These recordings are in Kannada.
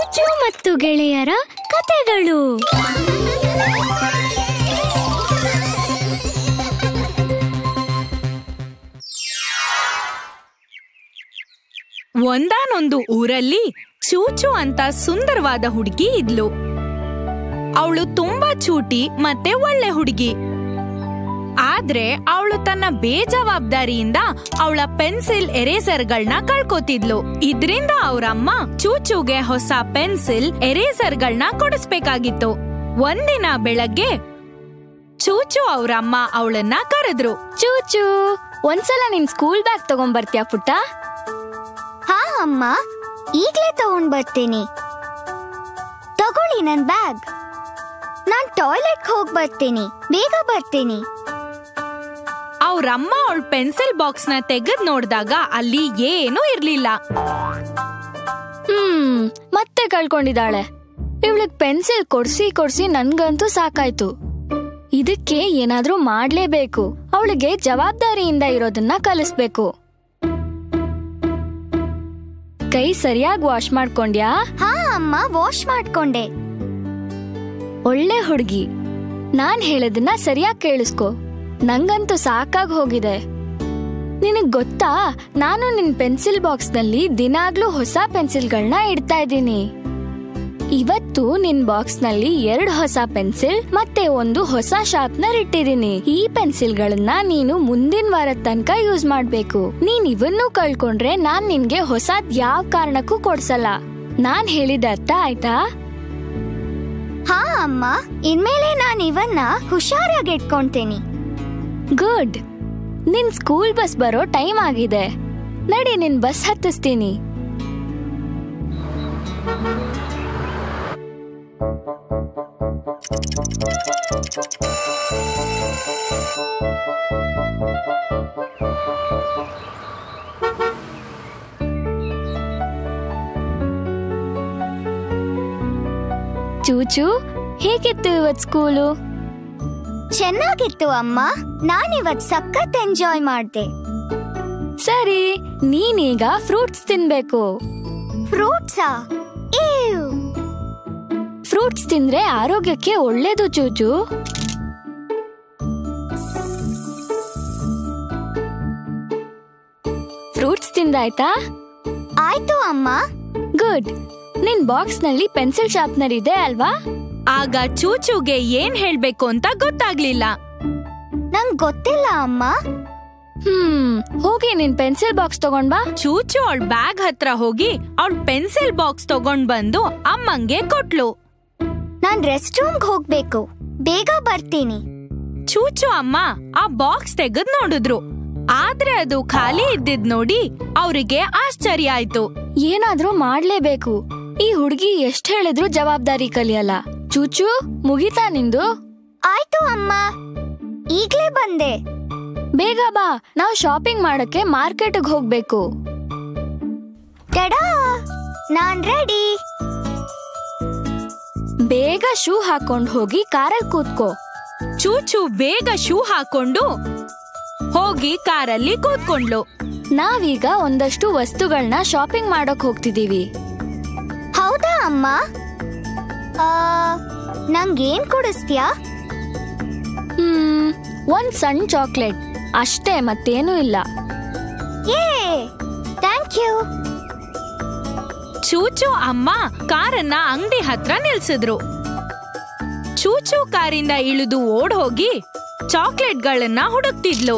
ಚೂಚು ಮತ್ತು ಗೆಳೆಯರ ಕತೆಗಳು ಒಂದಾನೊಂದು ಊರಲ್ಲಿ ಚೂಚು ಅಂತ ಸುಂದರವಾದ ಹುಡುಗಿ ಇದ್ಲು ಅವಳು ತುಂಬಾ ಚೂಟಿ ಮತ್ತೆ ಒಳ್ಳೆ ಹುಡುಗಿ ಆದ್ರೆ ಅವಳು ತನ್ನ ಬೇಜವಾಬ್ದಾರಿಯಿಂದ ಅವಳ ಪೆನ್ಸಿಲ್ ಎರೇಸರ್ಗಳನ್ನ ಕಳ್ಕೊತಿದ್ಲು ಇದ್ರಿಂದ ಅವ್ರಮ್ಮ ಚೂಚುಗೆ ಹೊಸ ಪೆನ್ಸಿಲ್ ಎರೇಸರ್ಗಳನ್ನ ಕೊಡಿಸ್ಬೇಕಾಗಿತ್ತು ಒಂದಿನ ಬೆಳಗ್ಗೆ ಚೂಚು ಅವ್ರಮ್ಮ ಅವಳನ್ನ ಕರೆದ್ರು ಚೂಚು ಒಂದ್ಸಲ ನಿನ್ ಸ್ಕೂಲ್ ಬ್ಯಾಗ್ ತಗೊಂಡ್ಬರ್ತೀಯಾ ಪುಟ್ಟ ಹಾ ಅಮ್ಮ ಈಗ್ಲೇ ತಗೊಂಡ್ ಬರ್ತೀನಿ ತಗೊಳ್ಳಿ ನನ್ ಬ್ಯಾಗ್ ನಾನ್ ಟಾಯ್ಲೆಟ್ ಹೋಗ್ ಬರ್ತೀನಿ ಬೇಗ ಬರ್ತೀನಿ ಅವ್ರಮ್ಮ ಅವಳ ಪೆನ್ಸಿಲ್ ಬಾಕ್ಸ್ ನ ತೆಗೆದ್ ನೋಡ್ದಾಗ ಅಲ್ಲಿ ಏನೂ ಇರ್ಲಿಲ್ಲ ಹ್ಮ್ ಮತ್ತೆ ಕಳ್ಕೊಂಡಿದ್ದಾಳೆ ಇವಳಿಗ್ ಪೆನ್ಸಿಲ್ ಕೊಡ್ಸಿ ಕೊಡ್ಸಿ ನನ್ಗಂತೂ ಸಾಕಾಯ್ತು ಇದಕ್ಕೆ ಏನಾದ್ರೂ ಮಾಡ್ಲೇಬೇಕು ಅವಳಿಗೆ ಜವಾಬ್ದಾರಿಯಿಂದ ಇರೋದನ್ನ ಕಲಿಸ್ಬೇಕು ಕೈ ಸರಿಯಾಗಿ ವಾಶ್ ಮಾಡ್ಕೊಂಡ್ಯಾ ಹಾ ಅಮ್ಮ ವಾಶ್ ಮಾಡ್ಕೊಂಡೆ ಒಳ್ಳೆ ಹುಡುಗಿ ನಾನ್ ಹೇಳೋದನ್ನ ಸರಿಯಾಗಿ ಕೇಳಿಸ್ಕೊ ನಂಗಂತೂ ಸಾಕಾಗ್ ಹೋಗಿದೆ ನಿನಗ್ ಗೊತ್ತಾ ನಾನು ನಿನ್ ಪೆನ್ಸಿಲ್ ಬಾಕ್ಸ್ ನಲ್ಲಿ ದಿನಾಗ್ಲೂ ಹೊಸ ಪೆನ್ಸಿಲ್ಗಳನ್ನ ಇಡ್ತಾ ಇದ್ದೀನಿ ಇವತ್ತು ನಿನ್ ಬಾಕ್ಸ್ ನಲ್ಲಿ ಎರಡು ಹೊಸ ಪೆನ್ಸಿಲ್ ಮತ್ತೆ ಒಂದು ಹೊಸ ಶಾರ್ಪ್ನರ್ ಇಟ್ಟಿದ್ದೀನಿ ಈ ಪೆನ್ಸಿಲ್ಗಳನ್ನ ನೀನು ಮುಂದಿನ ವಾರದ ತನಕ ಯೂಸ್ ಮಾಡ್ಬೇಕು ನೀನ್ ಇವನ್ನೂ ಕಳ್ಕೊಂಡ್ರೆ ನಾನ್ ನಿನ್ಗೆ ಹೊಸಾದ್ ಯಾವ ಕಾರಣಕ್ಕೂ ಕೊಡ್ಸಲ್ಲ ನಾನ್ ಹೇಳಿದ ಅರ್ಥ ಆಯ್ತಾ ಹಾ ಅಮ್ಮ ಇನ್ಮೇಲೆ ನಾನ್ ಇವನ್ನ ಹುಷಾರಾಗಿ ಇಟ್ಕೊಂತೀನಿ ಗುಡ್ ನಿನ್ ಸ್ಕೂಲ್ ಬಸ್ ಬರೋ ಟೈಮ್ ಆಗಿದೆ ನಡಿ ನಿನ್ ಬಸ್ ಹತ್ತಿಸ್ತೀನಿ ಚೂಚು ಹೇಗಿತ್ತು ಇವತ್ ಸ್ಕೂಲು ಚೆನ್ನಾಗಿತ್ತು ಅಮ್ಮ ನಾನಿವತ್ ಸಖತ್ ಎಂಜಾಯ್ ಮಾಡ್ದೆ ಸರಿ ನೀನೀಗ ಫ್ರೂಟ್ಸ್ ತಿನ್ಬೇಕು ಫ್ರೂಟ್ಸಾ ಏವ್ ಫ್ರೂಟ್ಸ್ ತಿಂದ್ರೆ ಆರೋಗ್ಯಕ್ಕೆ ಒಳ್ಳೇದು ಚೂಚು ಫ್ರೂಟ್ಸ್ ತಿಂದಾಯ್ತಾ ಆಯ್ತು ಅಮ್ಮ ಗುಡ್ ನಿನ್ ಬಾಕ್ಸ್ ನಲ್ಲಿ ಪೆನ್ಸಿಲ್ ಶಾರ್ಪ್ನರ್ ಇದೆ ಅಲ್ವಾ ಆಗ ಚೂಚುಗೆ ಏನ್ ಹೇಳ್ಬೇಕು ಅಂತ ಗೊತ್ತಾಗ್ಲಿಲ್ಲ ನಂಗ್ ಗೊತ್ತಿಲ್ಲ ಅಮ್ಮ ಹ್ಮ್ ಹೋಗಿ ನಿನ್ ಪೆನ್ಸಿಲ್ ಬಾಕ್ಸ್ ತಗೊಂಡ್ ಬಾ ಚೂಚು ಅವಳ ಬ್ಯಾಗ್ ಹತ್ರ ಹೋಗಿ ಅವಳ ಪೆನ್ಸಿಲ್ ಬಾಕ್ಸ್ ತಗೊಂಡ್ ಬಂದು ಅಮ್ಮಂಗೆ ಕೊಟ್ಲು ನಾನ್ ರೆಸ್ಟ್ ರೂಮ್ಗೆ ಹೋಗ್ಬೇಕು ಬೇಗ ಬರ್ತೀನಿ ಚೂಚು ಅಮ್ಮ ಆ ಬಾಕ್ಸ್ ತೆಗೆದ್ ನೋಡಿದ್ರು ಆದ್ರೆ ಅದು ಖಾಲಿ ಇದ್ದಿದ್ ನೋಡಿ ಅವರಿಗೆ ಆಶ್ಚರ್ಯ ಆಯ್ತು ಏನಾದ್ರೂ ಮಾಡ್ಲೇಬೇಕು ಈ ಹುಡ್ಗಿ ಎಷ್ಟ್ ಹೇಳಿದ್ರು ಜವಾಬ್ದಾರಿ ಕಲಿಯಲ್ಲ ಚೂಚು ಮುಗಿತಾ ನಿಂದು ಆಯ್ತು ಅಮ್ಮ ಈಗ್ಲೇ ಬಂದೆ ಬೇಗ ಬಾ ನಾವ್ ಶಾಪಿಂಗ್ ಮಾಡಕ್ಕೆ ಮಾರ್ಕೆಟ್ಗೆ ಹೋಗ್ಬೇಕು ಟಡಾ ನಾನ್ ರೆಡಿ ಬೇಗ ಶೂ ಹಾಕೊಂಡ್ ಹೋಗಿ ಕಾರಲ್ಲಿ ಕೂತ್ಕೋ ಚೂಚು ಬೇಗ ಶೂ ಹಾಕೊಂಡು ಹೋಗಿ ಕಾರಲ್ಲಿ ಕೂತ್ಕೊಂಡ್ಲು ನಾವೀಗ ಒಂದಷ್ಟು ವಸ್ತುಗಳನ್ನ ಶಾಪಿಂಗ್ ಮಾಡಕ್ ಹೋಗ್ತಿದೀವಿ ಹೌದಾ ಅಮ್ಮ ಆ, ನಂಗೇನ್ ಕೊಡಿಸ್ತ್ಯಾ ಹ್ಮ್ ಒಂದ್ ಸಣ್ಣ ಚಾಕ್ಲೇಟ್ ಅಷ್ಟೇ ಮತ್ತೇನೂ ಇಲ್ಲ ಏ ಥ್ಯಾಂಕ್ ಯು ಚೂಚು ಅಮ್ಮ ಕಾರನ್ನ ಅಂಗಡಿ ಹತ್ರ ನಿಲ್ಸಿದ್ರು ಚೂಚು ಕಾರಿಂದ ಇಳಿದು ಓಡ್ ಹೋಗಿ ಚಾಕ್ಲೇಟ್ಗಳನ್ನ ಹುಡುಕ್ತಿದ್ಲು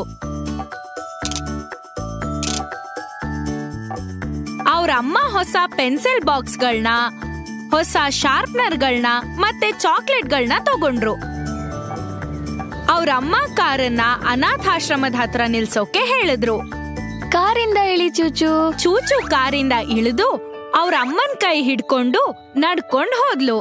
ಅವ್ರ ಅಮ್ಮ ಹೊಸ ಪೆನ್ಸಿಲ್ ಬಾಕ್ಸ್ಗಳನ್ನ ಹೊಸ ಶಾರ್ಪ್ನರ್ಗಳನ್ನ ಮತ್ತೆ ಚಾಕ್ಲೇಟ್ಗಳನ್ನ ತಗೊಂಡ್ರು ಅವ್ರ ಅಮ್ಮ ಕಾರನ್ನ ಅನಾಥಾಶ್ರಮದ ಹತ್ರ ನಿಲ್ಸೋಕೆ ಹೇಳಿದ್ರು ಕಾರಿಂದ ಇಳಿ ಚೂಚು ಚೂಚು ಕಾರಿಂದ ಇಳಿದು ಅವ್ರ ಅಮ್ಮನ್ ಕೈ ಹಿಡ್ಕೊಂಡು ನಡ್ಕೊಂಡ್ ಹೋದ್ಲು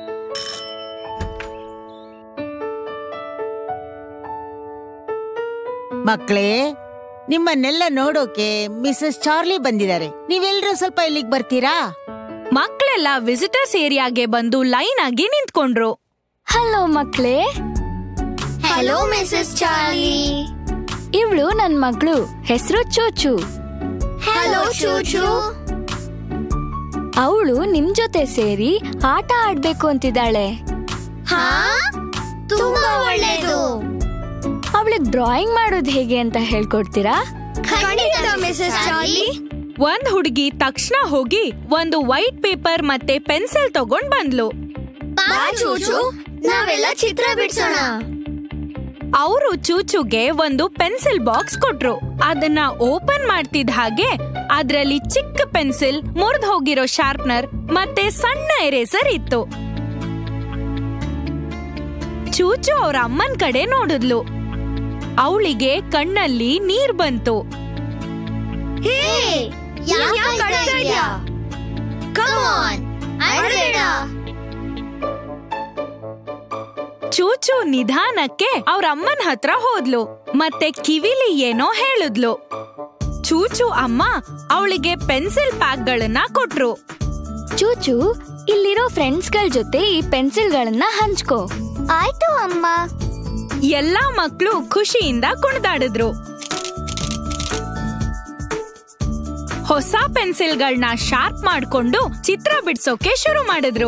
ಮಕ್ಕಳೇ ನಿಮ್ಮನ್ನೆಲ್ಲ ನೋಡೋಕೆ ಮಿಸಸ್ ಚಾರ್ಲಿ ಬಂದಿದ್ದಾರೆ ನೀವೆಲ್ರೂ ಸ್ವಲ್ಪ ಇಲ್ಲಿಗೆ ಬರ್ತೀರಾ ಮಕ್ಳೆಲ್ಲ ವಿಸಿಟರ್ಸ್ ಏರಿಯಾಗೆ ಬಂದು ಲೈನ್ ಆಗಿ ನಿಂತ್ಕೊಂಡ್ರು ಹಲೋ ಮಕ್ಳೇ ಹಲೋ ಮಿಸಸ್ ಚಾರ್ಲಿ ಇವಳು ನನ್ ಮಗಳು ಹೆಸರು ಚೂಚು ಹಲೋ ಚೂಚು ಅವಳು ನಿಮ್ ಜೊತೆ ಸೇರಿ ಆಟ ಆಡ್ಬೇಕು ಅಂತಿದ್ದಾಳೆ ಹಾ ತುಂಬಾ ಒಳ್ಳೇದು ಅವಳಿಗೆ ಡ್ರಾಯಿಂಗ್ ಮಾಡೋದು ಹೇಗೆ ಅಂತ ಹೇಳ್ಕೊಡ್ತೀರಾ ಖಂಡಿತ ಮಿಸಸ್ ಚಾರ್ಲಿ ಒಂದ್ ಹುಡುಗಿ ತಕ್ಷಣ ಹೋಗಿ ಒಂದು ವೈಟ್ ಪೇಪರ್ ಮತ್ತೆ ಪೆನ್ಸಿಲ್ ತಗೊಂಡ್ ಬಂದ್ಲು ಬಾ ಚೂಚು ನಾವೆಲ್ಲ ಚಿತ್ರ ಬಿಡ್ಸೋಣ ಅವರು ಚೂಚುಗೆ ಒಂದು ಪೆನ್ಸಿಲ್ ಬಾಕ್ಸ್ ಕೊಟ್ರು ಅದನ್ನ ಓಪನ್ ಮಾಡ್ತಿದ್ ಹಾಗೆ ಅದ್ರಲ್ಲಿ ಚಿಕ್ಕ ಪೆನ್ಸಿಲ್ ಮುರಿದ್ ಹೋಗಿರೋ ಶಾರ್ಪ್ನರ್ ಮತ್ತೆ ಸಣ್ಣ ಎರೇಸರ್ ಇತ್ತು ಚೂಚು ಅವ್ರ ಅಮ್ಮನ್ ಕಡೆ ನೋಡಿದ್ಲು ಅವಳಿಗೆ ಕಣ್ಣಲ್ಲಿ ನೀರ್ ಬಂತು ಹೇ ಯಾಕೆ ಅಳ್ತಾ ಇದ್ಯಾ ಕಮ್ ಆನ್ ಅಳ್ಬೇಡ ಚೂಚು ನಿಧಾನಕ್ಕೆ ಅವ್ರ ಅಮ್ಮನ ಹತ್ರ ಹೋದ್ಲು ಮತ್ತೆ ಕಿವಿಲಿ ಏನೋ ಹೇಳಿದ್ಲು ಚೂಚು ಅಮ್ಮ ಅವಳಿಗೆ ಪೆನ್ಸಿಲ್ ಪ್ಯಾಕ್ಗಳನ್ನ ಕೊಟ್ರು ಚೂಚು ಇಲ್ಲಿರೋ ಫ್ರೆಂಡ್ಸ್ಗಳ ಜೊತೆ ಈ ಪೆನ್ಸಿಲ್ಗಳನ್ನ ಹಂಚ್ಕೋ ಆಯ್ತು ಅಮ್ಮ ಎಲ್ಲಾ ಮಕ್ಳು ಖುಷಿಯಿಂದ ಕುಣಿದಾಡಿದ್ರು ಹೊಸ ಪೆನ್ಸಿಲ್ಗಳನ್ನ ಶಾರ್ಪ್ ಮಾಡ್ಕೊಂಡು ಚಿತ್ರ ಬಿಡ್ಸೋಕೆ ಶುರು ಮಾಡಿದ್ರು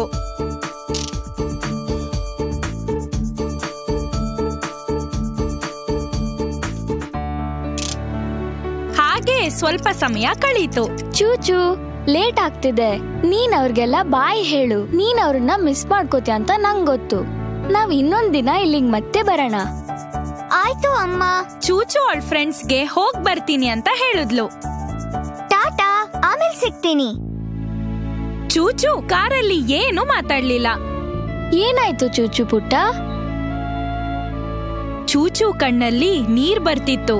ಹಾಗೆ ಸ್ವಲ್ಪ ಸಮಯ ಕಳೀತು ಚೂಚು ಲೇಟ್ ಆಗ್ತಿದೆ ನೀನ್ ಅವ್ರಿಗೆಲ್ಲ ಬಾಯ್ ಹೇಳು ನೀನ್ ಅವ್ರನ್ನ ಮಿಸ್ ಮಾಡ್ಕೋತೀಯ ಅಂತ ನಂಗ್ ಗೊತ್ತು ನಾವ್ ಇನ್ನೊಂದ್ ದಿನ ಇಲ್ಲಿಗ್ ಮತ್ತೆ ಬರೋಣ ಆಯ್ತು ಅಮ್ಮ ಚೂಚು ಅವಳ ಫ್ರೆಂಡ್ಸ್ಗೆ ಹೋಗ್ ಬರ್ತೀನಿ ಅಂತ ಹೇಳಿದ್ಲು ಟಾಟಾ ಆಮೇಲೆ ಸಿಗ್ತೀನಿ ಚೂಚು ಕಾರಲ್ಲಿ ಏನು ಮಾತಾಡ್ಲಿಲ್ಲ ಏನಾಯ್ತು ಚೂಚು ಪುಟ್ಟ ಚೂಚು ಕಣ್ಣಲ್ಲಿ ನೀರ್ ಬರ್ತಿತ್ತು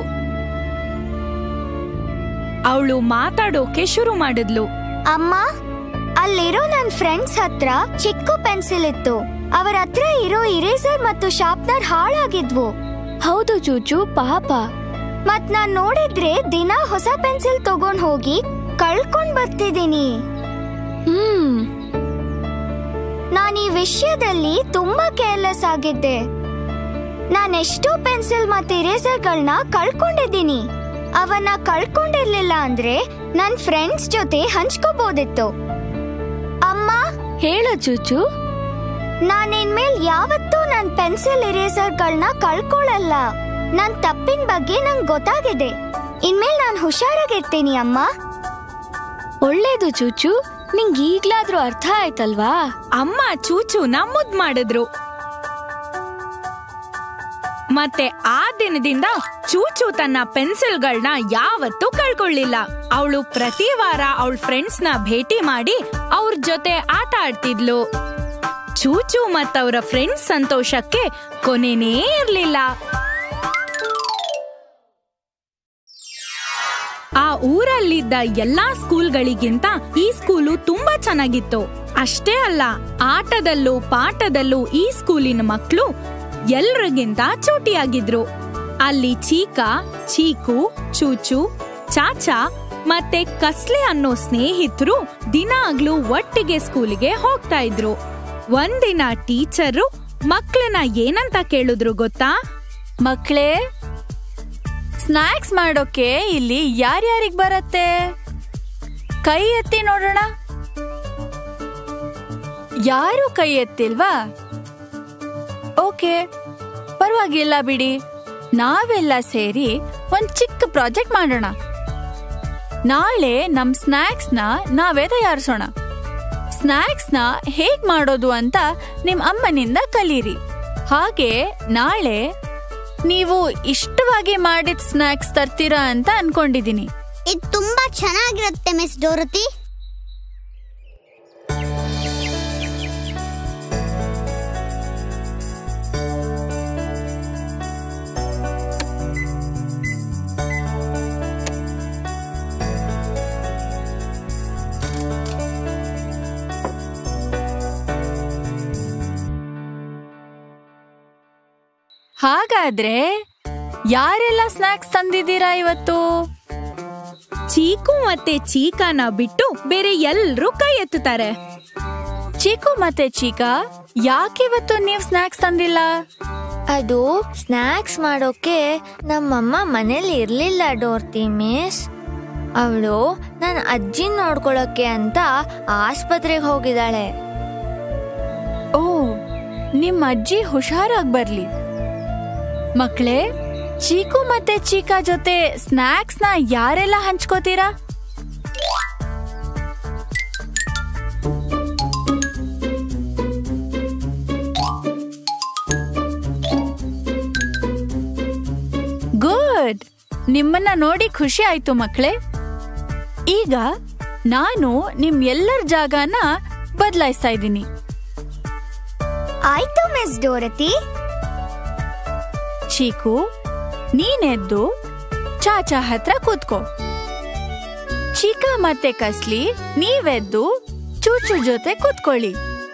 ಅವಳು ಮಾತಾಡೋಕೆ ಶುರು ಮಾಡಿದ್ಲು ಅಮ್ಮ ಅಲ್ಲಿರೋ ನನ್ ಫ್ರೆಂಡ್ಸ್ ಹತ್ರ ಚಿಕ್ಕ ಪೆನ್ಸಿಲ್ ಇತ್ತು ಅವರ ಹತ್ರ ಇರೋ ಇರೇಸರ್ ಮತ್ತು ಶಾರ್ಪ್ನರ್ ಹಾಳಾಗಿದ್ವು ಹೌದು ಚೂಚು ಪಾಪ ಮತ್ ನಾನ್ ನೋಡಿದ್ರೆ ದಿನ ಹೊಸ ಪೆನ್ಸಿಲ್ ತಗೊಂಡ್ ಹೋಗಿ ಕಳ್ಕೊಂಡ್ ಬರ್ತಿದ್ದೀನಿ ಹ್ಮ್ ನಾನ್ ಈ ವಿಷಯದಲ್ಲಿ ತುಂಬಾ ಕೇರ್ಲೆಸ್ ಆಗಿದ್ದೆ ನಾನ್ ಎಷ್ಟೋ ಪೆನ್ಸಿಲ್ ಮತ್ತೆ ಇರೇಸರ್ಗಳನ್ನ ಕಳ್ಕೊಂಡಿದ್ದೀನಿ ಅವನ್ನ ಕಳ್ಕೊಂಡಿರ್ಲಿಲ್ಲ ಅಂದ್ರೆ ನನ್ ಫ್ರೆಂಡ್ಸ್ ಜೊತೆ ಹಂಚ್ಕೋಬಹುದಿತ್ತು ಅಮ್ಮ ಹೇಳು ಚೂಚು ನಾನ್ ಇನ್ಮೇಲ್ ಯಾವತ್ತೂ ನನ್ ಪೆನ್ಸಿಲ್ ಇರೇಸರ್ಗಳನ್ನ ಕಳ್ಕೊಳ್ಳಲ್ಲ ನನ್ ತಪ್ಪಿನ ಬಗ್ಗೆ ನಂಗ್ ಗೊತ್ತಾಗಿದೆ ಇನ್ಮೇಲ್ ನಾನ್ ಹುಷಾರಾಗಿರ್ತೀನಿ ಅಮ್ಮ ಒಳ್ಳೇದು ಚೂಚು ನಿಂಗ್ ಈಗ್ಲಾದ್ರೂ ಅರ್ಥ ಆಯ್ತಲ್ವಾ ಅಮ್ಮ ಚೂಚುನ ಮುದ್ ಮಾಡಿದ್ರು ಮತ್ತೆ ಆ ದಿನದಿಂದ ಚೂಚು ತನ್ನ ಪೆನ್ಸಿಲ್ಗಳನ್ನ ಯಾವತ್ತೂ ಕಳ್ಕೊಳ್ಳಿಲ್ಲ ಅವಳು ಪ್ರತಿ ವಾರ ಅವಳ ಫ್ರೆಂಡ್ಸ್ನ ಭೇಟಿ ಮಾಡಿ ಅವ್ರ ಜೊತೆ ಆಟ ಆಡ್ತಿದ್ಲು ಚೂಚು ಮತ್ತವರ ಫ್ರೆಂಡ್ಸ್ ಸಂತೋಷಕ್ಕೆ ಕೊನೆನೇ ಇರ್ಲಿಲ್ಲ ಆ ಊರಲ್ಲಿದ್ದ ಎಲ್ಲಾ ಸ್ಕೂಲ್ಗಳಿಗಿಂತ ಈ ಸ್ಕೂಲು ತುಂಬಾ ಚೆನ್ನಾಗಿತ್ತು ಅಷ್ಟೇ ಅಲ್ಲ ಆಟದಲ್ಲೂ ಪಾಠದಲ್ಲೂ ಈ ಸ್ಕೂಲಿನ ಮಕ್ಕಳು ಎಲ್ರಿಗಿಂತ ಚೂಟಿಯಾಗಿದ್ರು ಅಲ್ಲಿ ಚೀಕ ಚೀಕು ಚೂಚು ಚಾಚಾ ಮತ್ತೆ ಕಸ್ಲೆ ಅನ್ನೋ ಸ್ನೇಹಿತರು ದಿನಾಗ್ಲೂ ಒಟ್ಟಿಗೆ ಸ್ಕೂಲಿಗೆ ಹೋಗ್ತಾ ಇದ್ರು ಒಂದಿನ ಟೀಚರು ಮಕ್ಕಳನ್ನ ಏನಂತ ಕೇಳಿದ್ರು ಗೊತ್ತಾ ಮಕ್ಳೇ ಸ್ನ್ಯಾಕ್ಸ್ ಮಾಡೋಕೆ ಇಲ್ಲಿ ಯಾರ್ಯಾರಿಗ್ ಬರತ್ತೆ ಕೈ ಎತ್ತಿ ನೋಡೋಣ ಯಾರು ಕೈ ಎತ್ತಿಲ್ವಾ ಓಕೆ ಪರವಾಗಿಲ್ಲ ಬಿಡಿ ನಾವೆಲ್ಲ ಸೇರಿ ಒಂದ್ ಚಿಕ್ಕ ಪ್ರಾಜೆಕ್ಟ್ ಮಾಡೋಣ ನಾಳೆ ನಮ್ ಸ್ನ್ಯಾಕ್ಸ್ನ ನಾವೇ ತಯಾರಿಸೋಣ ಸ್ನ್ಯಾಕ್ಸ್ನ ಹೇಗ್ ಮಾಡೋದು ಅಂತ ನಿಮ್ ಅಮ್ಮನಿಂದ ಕಲೀರಿ ಹಾಗೆ ನಾಳೆ ನೀವು ಇಷ್ಟವಾಗಿ ಮಾಡಿದ ಸ್ನ್ಯಾಕ್ಸ್ ತರ್ತೀರಾ ಅಂತ ಅನ್ಕೊಂಡಿದೀನಿ ಇದು ತುಂಬಾ ಚೆನ್ನಾಗಿರುತ್ತೆ ಮಿಸ್ ಡೋರತಿ ಹಾಗಾದ್ರೆ ಯಾರೆಲ್ಲ ಸ್ನ್ಯಾಕ್ಸ್ ತಂದಿದ್ದೀರಾ ಇವತ್ತು ಚೀಕು ಮತ್ತೆ ಚೀಕಾನ ಬಿಟ್ಟು ಬೇರೆ ಎಲ್ರೂ ಕೈ ಎತ್ತುತ್ತಾರೆ ಚೀಕು ಮತ್ತೆ ಚೀಕಾ ಯಾಕಿವತ್ತು ನೀವು ಸ್ನ್ಯಾಕ್ಸ್ ತಂದಿಲ್ಲ ಅದು ಸ್ನ್ಯಾಕ್ಸ್ ಮಾಡೋಕೆ ನಮ್ಮಮ್ಮ ಮನೇಲಿ ಇರ್ಲಿಲ್ಲ ಡೋರ್ತಿ ಮಿಸ್ ಅವಳು ನನ್ನ ಅಜ್ಜಿನ ನೋಡ್ಕೊಳಕ್ಕೆ ಅಂತ ಆಸ್ಪತ್ರೆಗೆ ಹೋಗಿದ್ದಾಳೆ ಓ ನಿಮ್ ಅಜ್ಜಿ ಹುಷಾರಾಗ್ ಬರ್ಲಿ ಮಕ್ಳೇ ಚೀಕು ಮತ್ತೆ ಚೀಕಾ ಜೊತೆ ಸ್ನಾಕ್ಸ್ ನ ಯಾರೆಲ್ಲ ಹಂಚ್ಕೋತೀರಾ ಗುಡ್ ನಿಮ್ಮನ್ನ ನೋಡಿ ಖುಷಿ ಆಯ್ತು ಮಕ್ಳೇ ಈಗ ನಾನು ನಿಮ್ ಎಲ್ಲರ ಜಾಗನ ಬದಲಾಯಿಸ್ತಾ ಇದ್ದೀನಿ ಆಯ್ತು ಮಿಸ್ ಡೋರತಿ ಚೀಕು ನೀನೆದ್ದು ಚಾಚಾ ಹತ್ರ ಕೂತ್ಕೋ ಚೀಕ ಮತ್ತೆ ಕಸ್ಲಿ ನೀವೆದ್ದು ಚೂಚು ಜೊತೆ ಕೂತ್ಕೊಳ್ಳಿ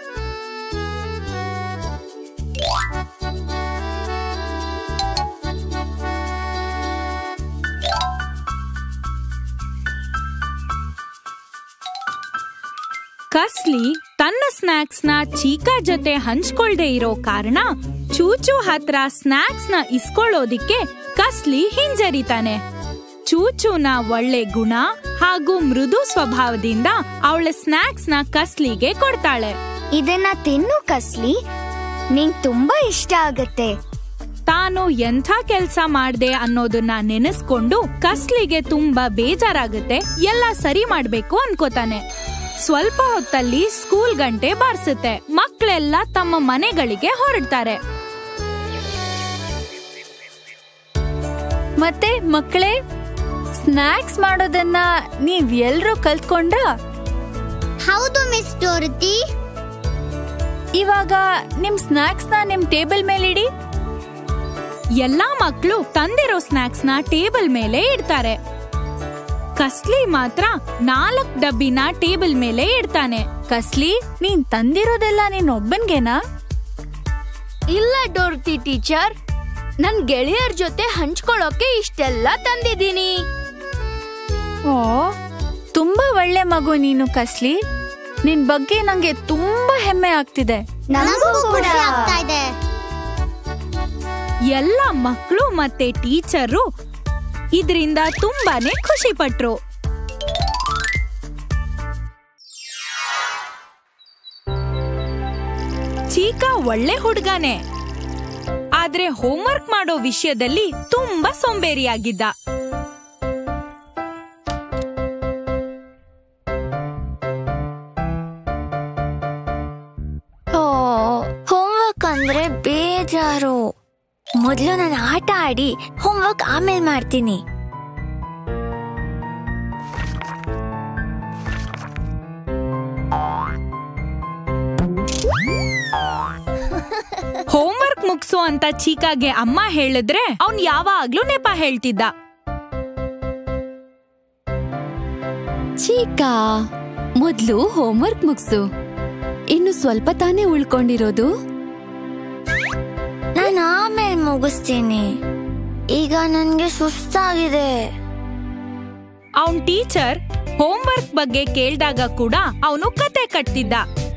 ಕಸ್ಲಿ ತನ್ನ ಸ್ನಾಕ್ಸ್ ನ ಚೀಕಾ ಜೊತೆ ಹಂಚ್ಕೊಳ್ದೆ ಇರೋ ಕಾರಣ ಚೂಚು ಹತ್ರ ಸ್ನಾಕ್ಸ್ ನ ಇಸ್ಕೊಳ್ಳೋದಿಕ್ಕೆ ಕಸ್ಲಿ ಹಿಂಜರಿತಾನೆ ಚೂಚುನ ಒಳ್ಳೆ ಗುಣ ಹಾಗೂ ಮೃದು ಸ್ವಭಾವದಿಂದ ಅವಳ ಸ್ನಾಕ್ಸ್ ನ ಕಸ್ಲಿಗೆ ಕೊಡ್ತಾಳೆ ಇದನ್ನ ತಿನ್ನು ಕಸ್ಲಿ ನಿಂಗ್ ತುಂಬಾ ಇಷ್ಟ ಆಗತ್ತೆ ತಾನು ಎಂಥ ಕೆಲ್ಸ ಮಾಡ್ದೆ ಅನ್ನೋದನ್ನ ನೆನೆಸ್ಕೊಂಡು ಕಸ್ಲಿಗೆ ತುಂಬಾ ಬೇಜಾರಾಗುತ್ತೆ ಎಲ್ಲ ಸರಿ ಮಾಡ್ಬೇಕು ಅನ್ಕೋತಾನೆ ಸ್ವಲ್ಪ ಹೊತ್ತಲ್ಲಿ ಸ್ಕೂಲ್ ಗಂಟೆ ಬಾರ್ಸುತ್ತೆ ಮಕ್ಳೆಲ್ಲ ತಮ್ಮ ಮನೆಗಳಿಗೆ ಹೊರಡ್ತಾರೆ ಮತ್ತೆ ಮಕ್ಕಳೇ ಸ್ನಾಕ್ಸ್ ಮಾಡೋದನ್ನ ನೀವ್ ಎಲ್ರೂ ಕಲ್ತ್ಕೊಂಡ್ರ ಹೌದು ಮಿಸ್ ಡೋರತಿ ಇವಾಗ ನಿಮ್ ಸ್ನಾಕ್ಸ್ ನ ನಿಮ್ ಟೇಬಲ್ ಮೇಲಿಡಿ ಎಲ್ಲಾ ಮಕ್ಳು ತಂದಿರೋ ಸ್ನಾಕ್ಸ್ ನ ಟೇಬಲ್ ಮೇಲೆ ಇಡ್ತಾರೆ ಕಸ್ಲಿ ಮಾತ್ರ ನಾಲ್ಕ್ ಡಬ್ಬಿನ ಟೇಬಲ್ ಮೇಲೆ ಇಡ್ತಾನೆ ಕಸ್ಲಿ ನೀನ್ ತಂದಿರೋದೆಲ್ಲ ನೀನ್ ಒಬ್ಬನ್ಗೆನಾ ಇಲ್ಲ ಡೋರ್ತಿ ಟೀಚರ್ ನನ್ ಗೆಳೆಯರ ಜೊತೆ ಹಂಚ್ಕೊಳ್ಳೋಕೆ ಇಷ್ಟೆಲ್ಲ ತಂದಿದ್ದೀನಿ ಓ ತುಂಬಾ ಒಳ್ಳೆ ಮಗು ನೀನು ಕಸ್ಲಿ ನಿನ್ ಬಗ್ಗೆ ನಂಗೆ ತುಂಬಾ ಹೆಮ್ಮೆ ಆಗ್ತಿದೆ ನನಗೂ ಕೂಡ ಆಗ್ತಾ ಇದೆ ಎಲ್ಲ ಮಕ್ಕಳು ಮತ್ತೆ ಟೀಚರು ಇದರಿಂದ ತುಂಬಾನೇ ಖುಷಿ ಪಟ್ರು ಚೀಕಾ ಒಳ್ಳೆ ಹುಡ್ಗಾನೆ ಆದ್ರೆ ಹೋಮ್ವರ್ಕ್ ಮಾಡೋ ವಿಷಯದಲ್ಲಿ ತುಂಬಾ ಸೋಂಬೇರಿಯಾಗಿದ್ದ ಓ ಹೋಮ್ವರ್ಕ್ ಅಂದ್ರೆ ಬೇಜಾರು ಮೊದ್ಲು ನಾನು ಆಟ ಆಡಿ ಹೋಮ್ವರ್ಕ್ ಆಮೇಲೆ ಮಾಡ್ತೀನಿ ಹೋಮ್ವರ್ಕ್ ಮುಗ್ಸು ಅಂತ ಚೀಕಾಗೆ ಅಮ್ಮ ಹೇಳಿದ್ರೆ ಅವ್ನ್ ಯಾವಾಗ್ಲೂ ನೆಪ ಹೇಳ್ತಿದ್ದ ಚೀಕಾ ಮೊದ್ಲು ಹೋಮ್ವರ್ಕ್ ಮುಗ್ಸು ಇನ್ನು ಸ್ವಲ್ಪ ತಾನೇ ಉಳ್ಕೊಂಡಿರೋದು ನಾನು ಆಮೇಲೆ ಮುಗಿಸ್ತೀನಿ ಈಗ ನನ್ಗೆ ಸುಸ್ತಾಗಿದೆ ಅವನ್ ಟೀಚರ್ ಹೋಮ್ವರ್ಕ್ ಬಗ್ಗೆ ಕೇಳ್ದಾಗ ಕೂಡ ಅವನು ಕತೆ ಕಟ್ತಿದ್ದ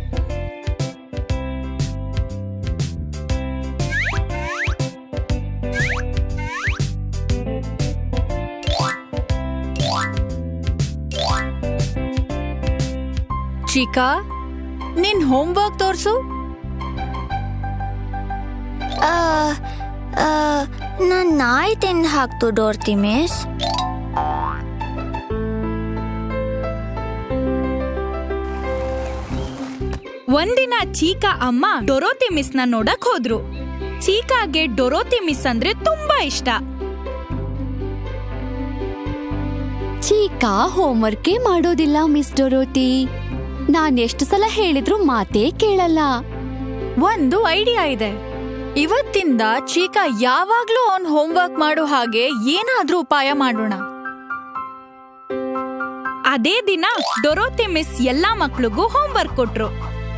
ಚೀಕಾ ನಿನ್ ಹೋಮ್ವರ್ಕ್ ತೋರ್ಸು ಆ, ಆ, ನಾನ್ ನಾಯಿ ತಿಂದು ಹಾಕ್ತು ಡೋರ್ತಿ ಮಿಸ್ ಒಂದಿನ ಚೀಕಾ ಅಮ್ಮ ಡೊರೋತಿ ಮಿಸ್ ನ ನೋಡಕ್ ಹೋದ್ರು ಚೀಕಾಗೆ ಡೊರೋತಿ ಮಿಸ್ ಅಂದ್ರೆ ತುಂಬಾ ಇಷ್ಟ ಚೀಕಾ ಹೋಮ್ವರ್ಕೇ ಮಾಡೋದಿಲ್ಲ ಮಿಸ್ ಡೊರೋತಿ ನಾನ್ ಎಷ್ಟು ಸಲ ಹೇಳಿದ್ರು ಮಾತೇ ಕೇಳಲ್ಲ ಒಂದು ಐಡಿಯಾ ಇದೆ ಇವತ್ತಿಂದ ಚೀಕಾ ಯಾವಾಗ್ಲೂ ಅವ್ನ್ ಹೋಮ್ವರ್ಕ್ ಮಾಡೋ ಹಾಗೆ ಏನಾದ್ರೂ ಉಪಾಯ ಮಾಡೋಣ ಅದೇ ದಿನ ಡೊರೋತಿ ಮಿಸ್ ಎಲ್ಲಾ ಮಕ್ಳಿಗೂ ಹೋಮ್ವರ್ಕ್ ಕೊಟ್ರು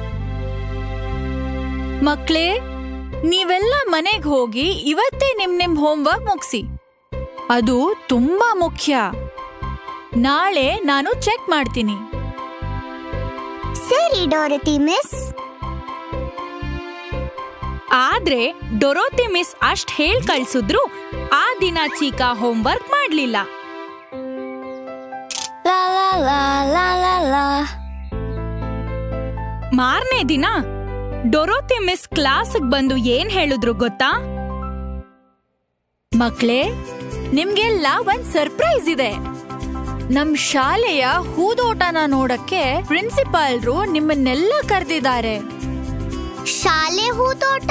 ಮಕ್ಳೇ ನೀವೆಲ್ಲ ಮನೆಗ್ ಹೋಗಿ ಇವತ್ತೇ ನಿಮ್ ನಿಮ್ ಹೋಮ್ವರ್ಕ್ ಮುಗ್ಸಿ ಅದು ತುಂಬಾ ಮುಖ್ಯ ನಾಳೆ ನಾನು ಚೆಕ್ ಮಾಡ್ತೀನಿ ಸರಿ ಡೋರತಿ ಮಿಸ್ ಆದ್ರೆ ಡೊರೋತಿ ಮಿಸ್ ಅಷ್ಟ್ ಹೇಳ್ ಕಳ್ಸಿದ್ರು ಆ ದಿನ ಚೀಕಾ ಹೋಮ್ವರ್ಕ್ ಮಾಡ್ಲಿಲ್ಲ ಲಾ ಲಾ ಲಾ ಲಾ ಮಾರನೇ ದಿನ ಡೊರೋತಿ ಮಿಸ್ ಕ್ಲಾಸ್ಗ್ ಬಂದು ಏನ್ ಹೇಳಿದ್ರು ಗೊತ್ತಾ ಮಕ್ಳೇ ನಿಮ್ಗೆಲ್ಲ ಒಂದ್ ಸರ್ಪ್ರೈಸ್ ಇದೆ ನಮ್ ಶಾಲೆಯ ಹೂದೋಟನ ನೋಡಕ್ಕೆ ಪ್ರಿನ್ಸಿಪಾಲ್ರು ನಿಮ್ಮನ್ನೆಲ್ಲ ಕರೆದಿದ್ದಾರೆ ಶಾಲೆ ಹೂತೋಟ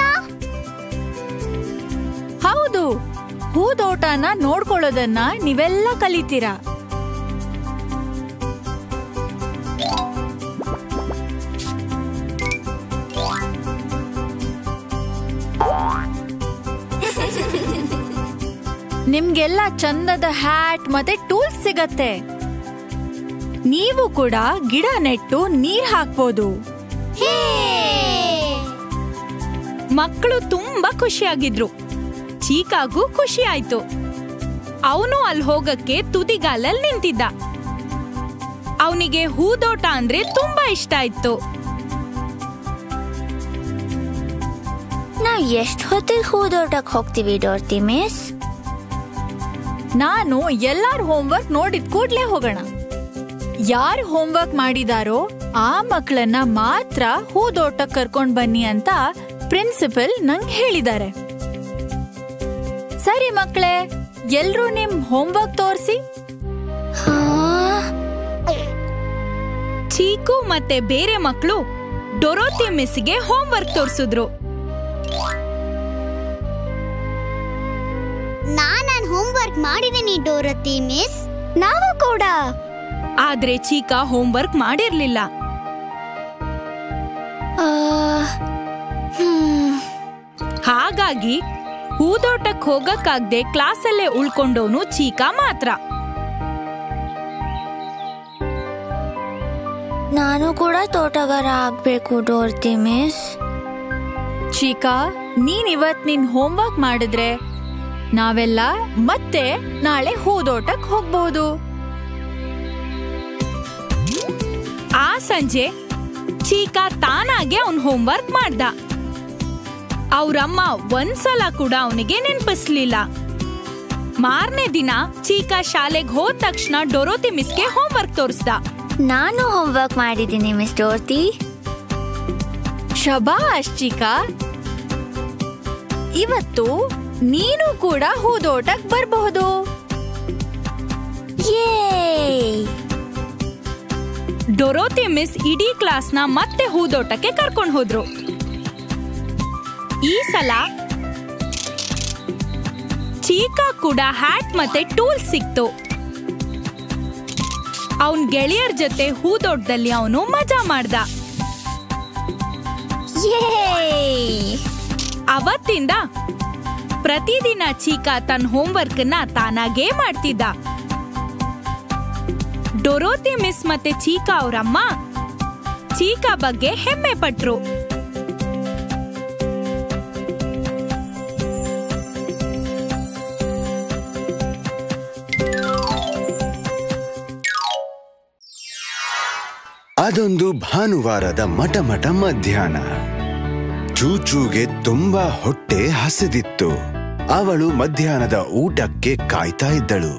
ಹೌದು ಹೂದೋಟನ ನೋಡ್ಕೊಳ್ಳೋದನ್ನ ನೀವೆಲ್ಲ ಕಲಿತೀರಾ ನಿಮ್ಗೆಲ್ಲ ಚಂದದ ಹ್ಯಾಟ್ ಮತ್ತೆ ಟೂಲ್ಸ್ ಸಿಗತ್ತೆ ನೀವು ಕೂಡ ಗಿಡ ನೆಟ್ಟು ನೀರ್ ಹಾಕ್ಬೋದು ಮಕ್ಕಳು ತುಂಬಾ ಖುಷಿಯಾಗಿದ್ರು ಚೀಕಾಗೂ ಖುಷಿ ಆಯ್ತು ಅವನು ಅಲ್ಲಿ ಹೋಗಕ್ಕೆ ತುದಿಗಾಲಲ್ಲಿ ನಿಂತಿದ್ದ ಅವನಿಗೆ ಹೂದೋಟ ಅಂದ್ರೆ ತುಂಬಾ ಇಷ್ಟ ಇತ್ತು ನಾವ್ ಎಷ್ಟ್ ಹೊತ್ತಿಗೆ ಹೂದೋಟಕ್ ಹೋಗ್ತೀವಿ ಡೋರ್ತಿ ಮಿಸ್ ನಾನು ಎಲ್ಲಾರ್ ಹೋಮ್ವರ್ಕ್ ನೋಡಿದ ಕೂಡ್ಲೇ ಹೋಗೋಣ ಯಾರು ಹೋಮ್ವರ್ಕ್ ಮಾಡಿದಾರೋ ಆ ಮಕ್ಕಳನ್ನ ಮಾತ್ರ ಹೂದೋಟಕ್ ಕರ್ಕೊಂಡ್ ಬನ್ನಿ ಅಂತ ಪ್ರಿನ್ಸಿಪಲ್ ನಂಗ್ ಹೇಳಿದ್ದಾರೆ ಸರಿ ಮಕ್ಕಳೇ ಎಲ್ರೂ ನಿಮ್ ಹೋಮ್ವರ್ಕ್ ತೋರಿಸಿ ಚೀಕು ಮತ್ತೆ ಬೇರೆ ಮಕ್ಕಳು ಡೊರೋತಿ ಮಿಸ್ಗೆ ಹೋಮ್ವರ್ಕ್ ತೋರಿಸಿದ್ರು ನಾನ್ ನನ್ ಹೋಮ್ವರ್ಕ್ ಮಾಡಿದೀನಿ ಡೋರತಿ ಮಿಸ್ ನಾವು ಕೂಡ ಆದ್ರೆ ಚೀಕಾ ಹೋಮ್ವರ್ಕ್ ಮಾಡಿರ್ಲಿಲ್ಲ ಹಾಗಾಗಿ ಹೂದೋಟಕ್ ಹೋಗಕ್ಕಾಗ್ದೆ ಕ್ಲಾಸಲ್ಲೇ ಉಳ್ಕೊಂಡವನು ಚೀಕಾ ಮಾತ್ರ ನಾನು ಕೂಡ ತೋಟಗಾರ ಆಗ್ಬೇಕು ಡೋರ್ತಿ ಮಿಸ್ ಚೀಕಾ ನೀನ್ ಇವತ್ ನಿನ್ ಹೋಮ್ವರ್ಕ್ ಮಾಡಿದ್ರೆ ನಾವೆಲ್ಲ ಮತ್ತೆ ನಾಳೆ ಹೂದೋಟಕ್ ಹೋಗ್ಬೋದು ಆ ಸಂಜೆ ಚೀಕಾ ತಾನಾಗೆ ಅವನ್ ಹೋಮ್ವರ್ಕ್ ಮಾಡ್ದ ಅವ್ರಮ್ಮ ಒಂದ್ಸಲ ಕೂಡ ಅವನಿಗೆ ನೆನ್ಪಿಸ್ಲಿಲ್ಲ ಮಾರನೇ ದಿನ ಚೀಕಾ ಶಾಲೆಗೆ ಹೋದ ತಕ್ಷಣ ಡೊರೋತಿ ಮಿಸ್ಗೆ ಹೋಮ್ವರ್ಕ್ ತೋರಿಸ್ದ ನಾನು ಹೋಮ್ವರ್ಕ್ ಮಾಡಿದ್ದೀನಿ ಮಿಸ್ ಡೋರ್ತಿ ಶಬಾಷ್ ಚಿಕಾ ಇವತ್ತು ನೀನು ಕೂಡ ಹೂದೋಟಕ್ ಬರಬಹುದು ಡೊರೋತಿ ಮಿಸ್ ಇಡೀ ಕ್ಲಾಸ್ನ ಮತ್ತೆ ಹೂದೋಟಕ್ಕೆ ಕರ್ಕೊಂಡು ಹೋದ್ರು ಈ ಸಲ ಚೀಕಾ ಕೂಡ ಹ್ಯಾಟ್ ಮತ್ತೆ ಟೂಲ್ ಸಿಕ್ತು ಅವನ್ ಗೆಳೆಯರ ಜೊತೆ ಹೂದೋಟದಲ್ಲಿ ಅವನು ಮಜಾ ಮಾಡ್ದ ಅವತ್ತಿಂದ ಪ್ರತಿದಿನ ಚೀಕಾ ತನ್ನ ಹೋಮ್ವರ್ಕ್ನ ತಾನಾಗೇ ಮಾಡ್ತಿದ್ದ ಡೊರೋತಿ ಮಿಸ್ ಮತ್ತೆ ಚೀಕಾ ಅವರಮ್ಮ ಚೀಕಾ ಬಗ್ಗೆ ಹೆಮ್ಮೆ ಪಟ್ರು ಅದೊಂದು ಭಾನುವಾರದ ಮಟಮಟ ಮಧ್ಯಾಹ್ನ ಚೂಚೂಗೆ ತುಂಬಾ ಹೊಟ್ಟೆ ಹಸಿದಿತ್ತು ಅವಳು ಮಧ್ಯಾಹ್ನದ ಊಟಕ್ಕೆ ಕಾಯ್ತಾ ಇದ್ದಳು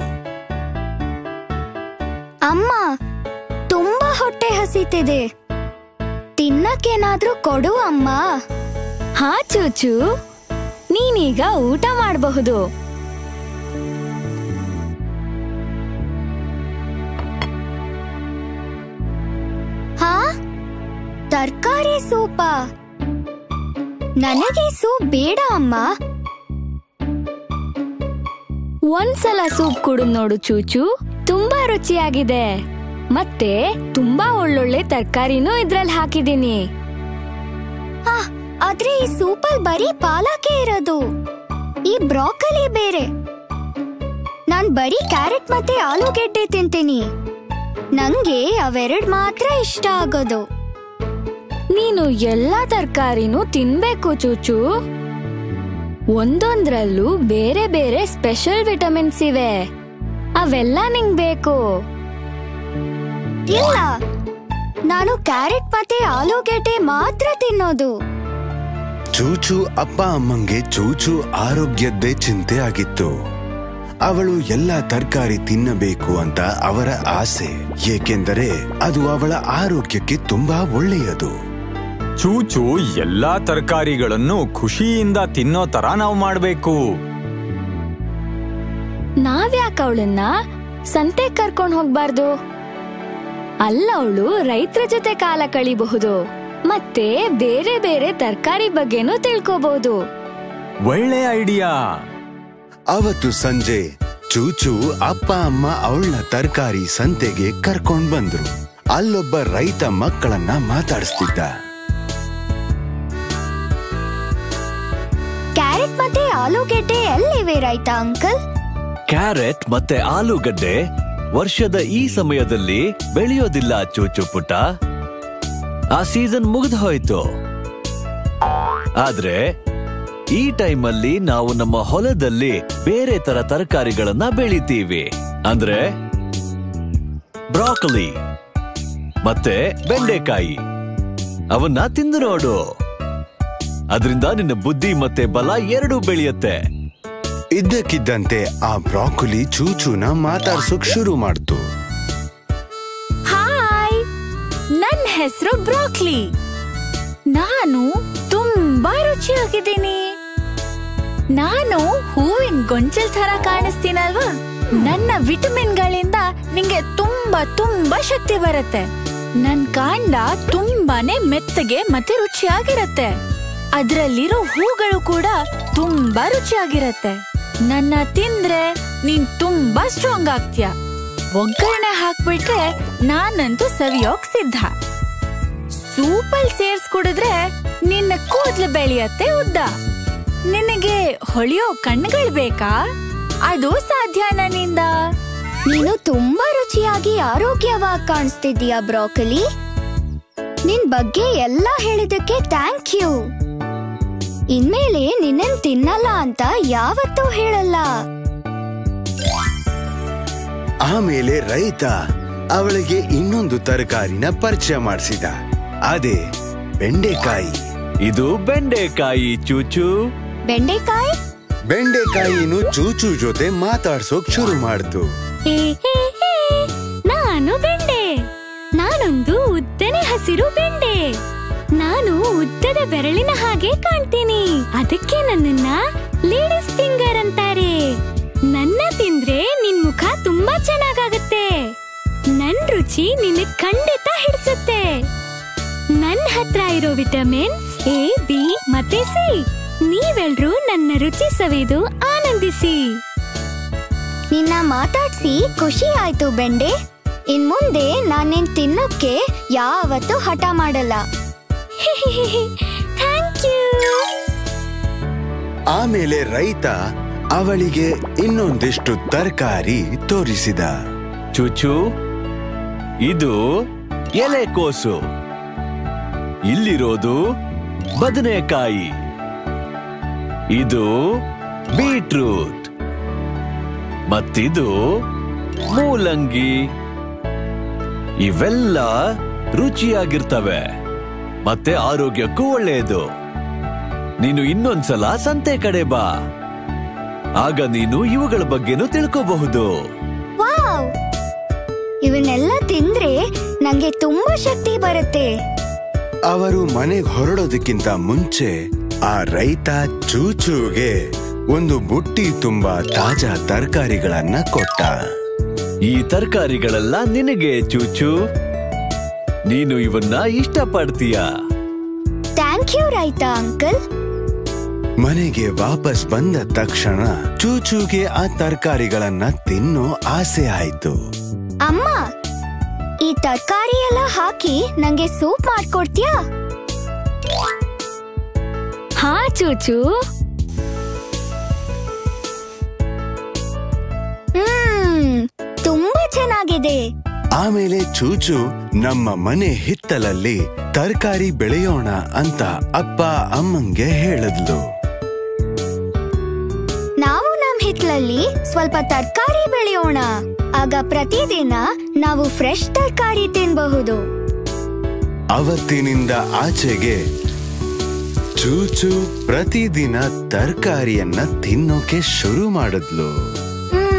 ಅಮ್ಮ ತುಂಬಾ ಹೊಟ್ಟೆ ಹಸಿತಿದೆ ತಿನ್ನಕ್ಕೇನಾದ್ರೂ ಕೊಡು ಅಮ್ಮ ಹಾ ಚೂಚು ನೀನೀಗ ಊಟ ಮಾಡಬಹುದು ಹಾ ತರಕಾರಿ ಸೂಪ ನನಗೆ ಸೂಪ್ ಬೇಡ ಅಮ್ಮ ಒಂದ್ಸಲ ಸೂಪ್ ಕುಡಿದ್ ನೋಡು ಚೂಚು ತುಂಬಾ ರುಚಿಯಾಗಿದೆ ಮತ್ತೆ ತುಂಬಾ ಒಳ್ಳೊಳ್ಳೆ ತರಕಾರಿನೂ ಇದ್ರಲ್ಲಿ ಹಾಕಿದೀನಿ ಆ, ಆದ್ರೆ ಈ ಸೂಪಲ್ ಬರೀ ಪಾಲಕೆ ಇರೋದು ಈ ಬ್ರಾಕಲಿ ಬೇರೆ ನಾನ್ ಬರೀ ಕ್ಯಾರೆಟ್ ಮತ್ತೆ ಆಲೂಗೆಡ್ಡೆ ತಿಂತೀನಿ ನಂಗೆ ಅವೆರಡ್ ಮಾತ್ರ ಇಷ್ಟ ಆಗೋದು ನೀನು ಎಲ್ಲಾ ತರಕಾರಿನೂ ತಿನ್ಬೇಕು ಚೂಚು ಒಂದೊಂದ್ರಲ್ಲೂ ಬೇರೆ ಬೇರೆ ಸ್ಪೆಷಲ್ ವಿಟಮಿನ್ಸ್ ಇವೆ ಅವೆಲ್ಲ ನಿಂಗ್ ಬೇಕು ಇಲ್ಲ ನಾನು ಕ್ಯಾರೆಟ್ ಮತ್ತೆ ಆಲೂಗೆಡ್ಡೆ ಮಾತ್ರ ತಿನ್ನೋದು ಚೂಚು ಅಪ್ಪ ಅಮ್ಮಂಗೆ ಚೂಚು ಆರೋಗ್ಯದ್ದೇ ಚಿಂತೆ ಆಗಿತ್ತು ಅವಳು ಎಲ್ಲ ತರಕಾರಿ ತಿನ್ನಬೇಕು ಅಂತ ಅವರ ಆಸೆ ಏಕೆಂದರೆ ಅದು ಅವಳ ಆರೋಗ್ಯಕ್ಕೆ ತುಂಬಾ ಒಳ್ಳೆಯದು ಚೂಚು ಎಲ್ಲಾ ತರಕಾರಿಗಳನ್ನು ಖುಷಿಯಿಂದ ತಿನ್ನೋ ತರ ನಾವು ಮಾಡ್ಬೇಕು ನಾವ್ಯಾಕ ಅವಳನ್ನ ಸಂತೆ ಕರ್ಕೊಂಡ್ ಹೋಗ್ಬಾರ್ದು ಅಲ್ಲ ಅವಳು ರೈತರ ಜೊತೆ ಕಾಲ ಕಳಿಬಹುದು ಮತ್ತೆ ಬೇರೆ ಬೇರೆ ತರಕಾರಿ ಬಗ್ಗೆನೂ ತಿಳ್ಕೋಬಹುದು ಒಳ್ಳೆ ಐಡಿಯಾ ಅವತ್ತು ಸಂಜೆ ಚೂಚು ಅಪ್ಪ ಅಮ್ಮ ಅವಳನ್ನ ತರಕಾರಿ ಸಂತೆಗೆ ಕರ್ಕೊಂಡ್ ಬಂದ್ರು ಅಲ್ಲೊಬ್ಬ ರೈತ ಮಕ್ಕಳನ್ನ ಮಾತಾಡಿಸ್ತಿದ್ದ ಕ್ಯಾರೆಟ್ ಮತ್ತೆ ಆಲೂಗೆಡ್ಡೆ ಎಲ್ಲಿವೆ ರೈತ ಅಂಕಲ್ ಕ್ಯಾರೆಟ್ ಮತ್ತೆ ಆಲೂಗಡ್ಡೆ ವರ್ಷದ ಈ ಸಮಯದಲ್ಲಿ ಬೆಳೆಯೋದಿಲ್ಲ ಚೂಚು ಪುಟ್ಟ ಆ ಸೀಸನ್ ಮುಗಿದು ಹೋಯ್ತು ಆದ್ರೆ ಈ ಟೈಮಲ್ಲಿ ನಾವು ನಮ್ಮ ಹೊಲದಲ್ಲಿ ಬೇರೆ ತರ ತರಕಾರಿಗಳನ್ನ ಬೆಳಿತೀವಿ ಅಂದ್ರೆ ಬ್ರಾಕೊಲಿ ಮತ್ತೆ ಬೆಂಡೆಕಾಯಿ ಅವನ್ನ ತಿಂದು ನೋಡು ಅದರಿಂದ ನಿನ್ನ ಬುದ್ಧಿ ಮತ್ತೆ ಬಲ ಎರಡೂ ಬೆಳೆಯುತ್ತೆ ಇದ್ದಕ್ಕಿದ್ದಂತೆ ಆ ಬ್ರಾಕೊಲಿ ಚೂಚುನ ಮಾತಾಡ್ಸೋಕ್ ಶುರು ಮಾಡ್ತು ಹಾಯ್ ನನ್ನ ಹೆಸರು ಬ್ರಾಕ್ಲಿ ನಾನು ತುಂಬಾ ರುಚಿಯಾಗಿದ್ದೀನಿ ನಾನು ಹೂವಿನ ಗೊಂಚಲ್ ತರ ಕಾಣಿಸ್ತೀನಲ್ವಾ ನನ್ನ ವಿಟಮಿನ್ಗಳಿಂದ ನಿಂಗೆ ತುಂಬಾ ತುಂಬಾ ಶಕ್ತಿ ಬರುತ್ತೆ ನನ್ ಕಾಂಡ ತುಂಬಾನೇ ಮೆತ್ತಗೆ ಮತ್ತೆ ರುಚಿಯಾಗಿರತ್ತೆ ಅದ್ರಲ್ಲಿರೋ ಹೂಗಳು ಕೂಡ ತುಂಬಾ ರುಚಿಯಾಗಿರತ್ತೆ ನನ್ನ ತಿಂದ್ರೆ ನೀನ್ ತುಂಬಾ ಸ್ಟ್ರಾಂಗ್ ಆಗ್ತೀಯ ಒಗ್ಗರಣೆ ಹಾಕ್ಬಿಟ್ರೆ ನಾನಂತೂ ಸವಿಯೋಕ್ ಸಿದ್ಧ ಸೂಪಲ್ ಸೇರ್ಸ್ ಕುಡಿದ್ರೆ ನಿನ್ನ ಕೂದ್ಲು ಬೆಳೆಯತ್ತೆ ಉದ್ದ ನಿನಗೆ ಹೊಳೆಯೋ ಕಣ್ಗಳು ಬೇಕಾ ಅದು ಸಾಧ್ಯ ನನ್ನಿಂದ ನೀನು ತುಂಬಾ ರುಚಿಯಾಗಿ ಆರೋಗ್ಯವಾಗಿ ಕಾಣಿಸ್ತಿದ್ದೀಯ ಬ್ರಾಕಲಿ ನಿನ್ ಬಗ್ಗೆ ಎಲ್ಲ ಹೇಳಿದಕ್ಕೆ ಥ್ಯಾಂಕ್ ಯು ಇನ್ಮೇಲೆ ನಿನ್ನನ್ ತಿನ್ನಲ್ಲ ಅಂತ ಯಾವತ್ತೂ ಹೇಳಲ್ಲ ಆಮೇಲೆ ರೈತ ಅವಳಿಗೆ ಇನ್ನೊಂದು ತರಕಾರಿನ ಪರಿಚಯ ಮಾಡಿಸಿದ ಅದೇ ಬೆಂಡೆಕಾಯಿ ಇದು ಬೆಂಡೆಕಾಯಿ ಚೂಚು ಬೆಂಡೆಕಾಯಿ ಬೆಂಡೆಕಾಯಿನು ಚೂಚು ಜೊತೆ ಮಾತಾಡ್ಸೋಕ್ ಶುರು ಮಾಡ್ತು ಏ, ಏ, ಏ, ನಾನು ಬೆಂಡೆ ನಾನೊಂದು ಉದ್ದನೆ ಹಸಿರು ಬೆಂಡೆ ನಾನು ಉದ್ದದ ಬೆರಳಿನ ಹಾಗೆ ಕಾಣ್ತೀನಿ ಅದಕ್ಕೆ ನನ್ನನ್ನ ಲೇಡೀಸ್ ಫಿಂಗರ್ ಅಂತಾರೆ ನನ್ನ ತಿಂದ್ರೆ ನಿನ್ ಮುಖ ತುಂಬಾ ಚೆನ್ನಾಗಾಗತ್ತೆ ನನ್ ರುಚಿ ನಿನ್ನ ಖಂಡಿತ ಹಿಡ್ಸುತ್ತೆ ನನ್ ಹತ್ರ ಇರೋ ವಿಟಮಿನ್ ಎ ಬಿ ಮತ್ತೆ ಸಿ ನೀವೆಲ್ರೂ ನನ್ನ ರುಚಿ ಸವಿದು ಆನಂದಿಸಿ ನಿನ್ನ ಮಾತಾಡ್ಸಿ ಖುಷಿ ಆಯ್ತು ಬೆಂಡೆ ಇನ್ ಮುಂದೆ ನಾನೇನ್ ತಿನ್ನೋಕ್ಕೆ ಯಾವತ್ತೂ ಹಠ ಮಾಡಲ್ಲ ಥ್ಯಾಂಕ್ ಯು ಆಮೇಲೆ ರೈತ ಅವಳಿಗೆ ಇನ್ನೊಂದಿಷ್ಟು ತರಕಾರಿ ತೋರಿಸಿದ ಚೂಚು ಇದು ಎಲೆಕೋಸು ಇಲ್ಲಿರೋದು ಬದನೆಕಾಯಿ ಇದು ಬೀಟ್ರೂಟ್ ಮತ್ತಿದು ಮೂಲಂಗಿ ಇವೆಲ್ಲ ರುಚಿಯಾಗಿರ್ತವೆ ಮತ್ತೆ ಆರೋಗ್ಯಕ್ಕೂ ಒಳ್ಳೆಯದು ನೀನು ಇನ್ನೊಂದ್ಸಲ ಸಂತೆ ಕಡೆ ಬಾ ಆಗ ನೀನು ಇವುಗಳ ಬಗ್ಗೆನೂ ತಿಳ್ಕೋಬಹುದು ವಾವ್ ಇವನ್ನೆಲ್ಲ ತಿಂದ್ರೆ ನಂಗೆ ತುಂಬಾ ಶಕ್ತಿ ಬರುತ್ತೆ ಅವರು ಮನೆಗೆ ಹೊರಡೋದಕ್ಕಿಂತ ಮುಂಚೆ ಆ ರೈತ ಚೂಚೂಗೆ ಒಂದು ಬುಟ್ಟಿ ತುಂಬಾ ತಾಜಾ ತರಕಾರಿಗಳನ್ನ ಕೊಟ್ಟ ಈ ತರಕಾರಿಗಳೆಲ್ಲ ನಿನಗೆ ಚೂಚು ನೀನು ಇವನ್ನ ಇಷ್ಟಪಡ್ತೀಯ ಥ್ಯಾಂಕ್ ಯು ರೈತ ಅಂಕಲ್ ಮನೆಗೆ ವಾಪಸ್ ಬಂದ ತಕ್ಷಣ ಚೂಚೂಗೆ ಆ ತರಕಾರಿಗಳನ್ನ ತಿನ್ನೋ ಆಸೆ ಆಯ್ತು ಅಮ್ಮ ಈ ತರಕಾರಿ ಎಲ್ಲ ಹಾಕಿ ನಂಗೆ ಸೂಪ್ ಮಾಡ್ಕೊಡ್ತೀಯಾ ಹಾ ಚೂಚು ಹ್ಮ್ ತುಂಬಾ ಚೆನ್ನಾಗಿದೆ ಆಮೇಲೆ ಚೂಚು ನಮ್ಮ ಮನೆ ಹಿತ್ತಲಲ್ಲಿ ತರಕಾರಿ ಬೆಳೆಯೋಣ ಅಂತ ಅಪ್ಪ ಅಮ್ಮಂಗೆ ಹೇಳಿದ್ಲು ನಾವು ನಮ್ ಹಿತ್ಲಲ್ಲಿ ಸ್ವಲ್ಪ ತರಕಾರಿ ಬೆಳೆಯೋಣ ಆಗ ಪ್ರತಿದಿನ ನಾವು ಫ್ರೆಶ್ ತರಕಾರಿ ತಿನ್ಬಹುದು ಅವತ್ತಿನಿಂದ ಆಚೆಗೆ ಚೂಚು ಪ್ರತಿದಿನ ತರಕಾರಿಯನ್ನ ತಿನ್ನೋಕೆ ಶುರು ಮಾಡಿದ್ಲು ಹ್ಮ್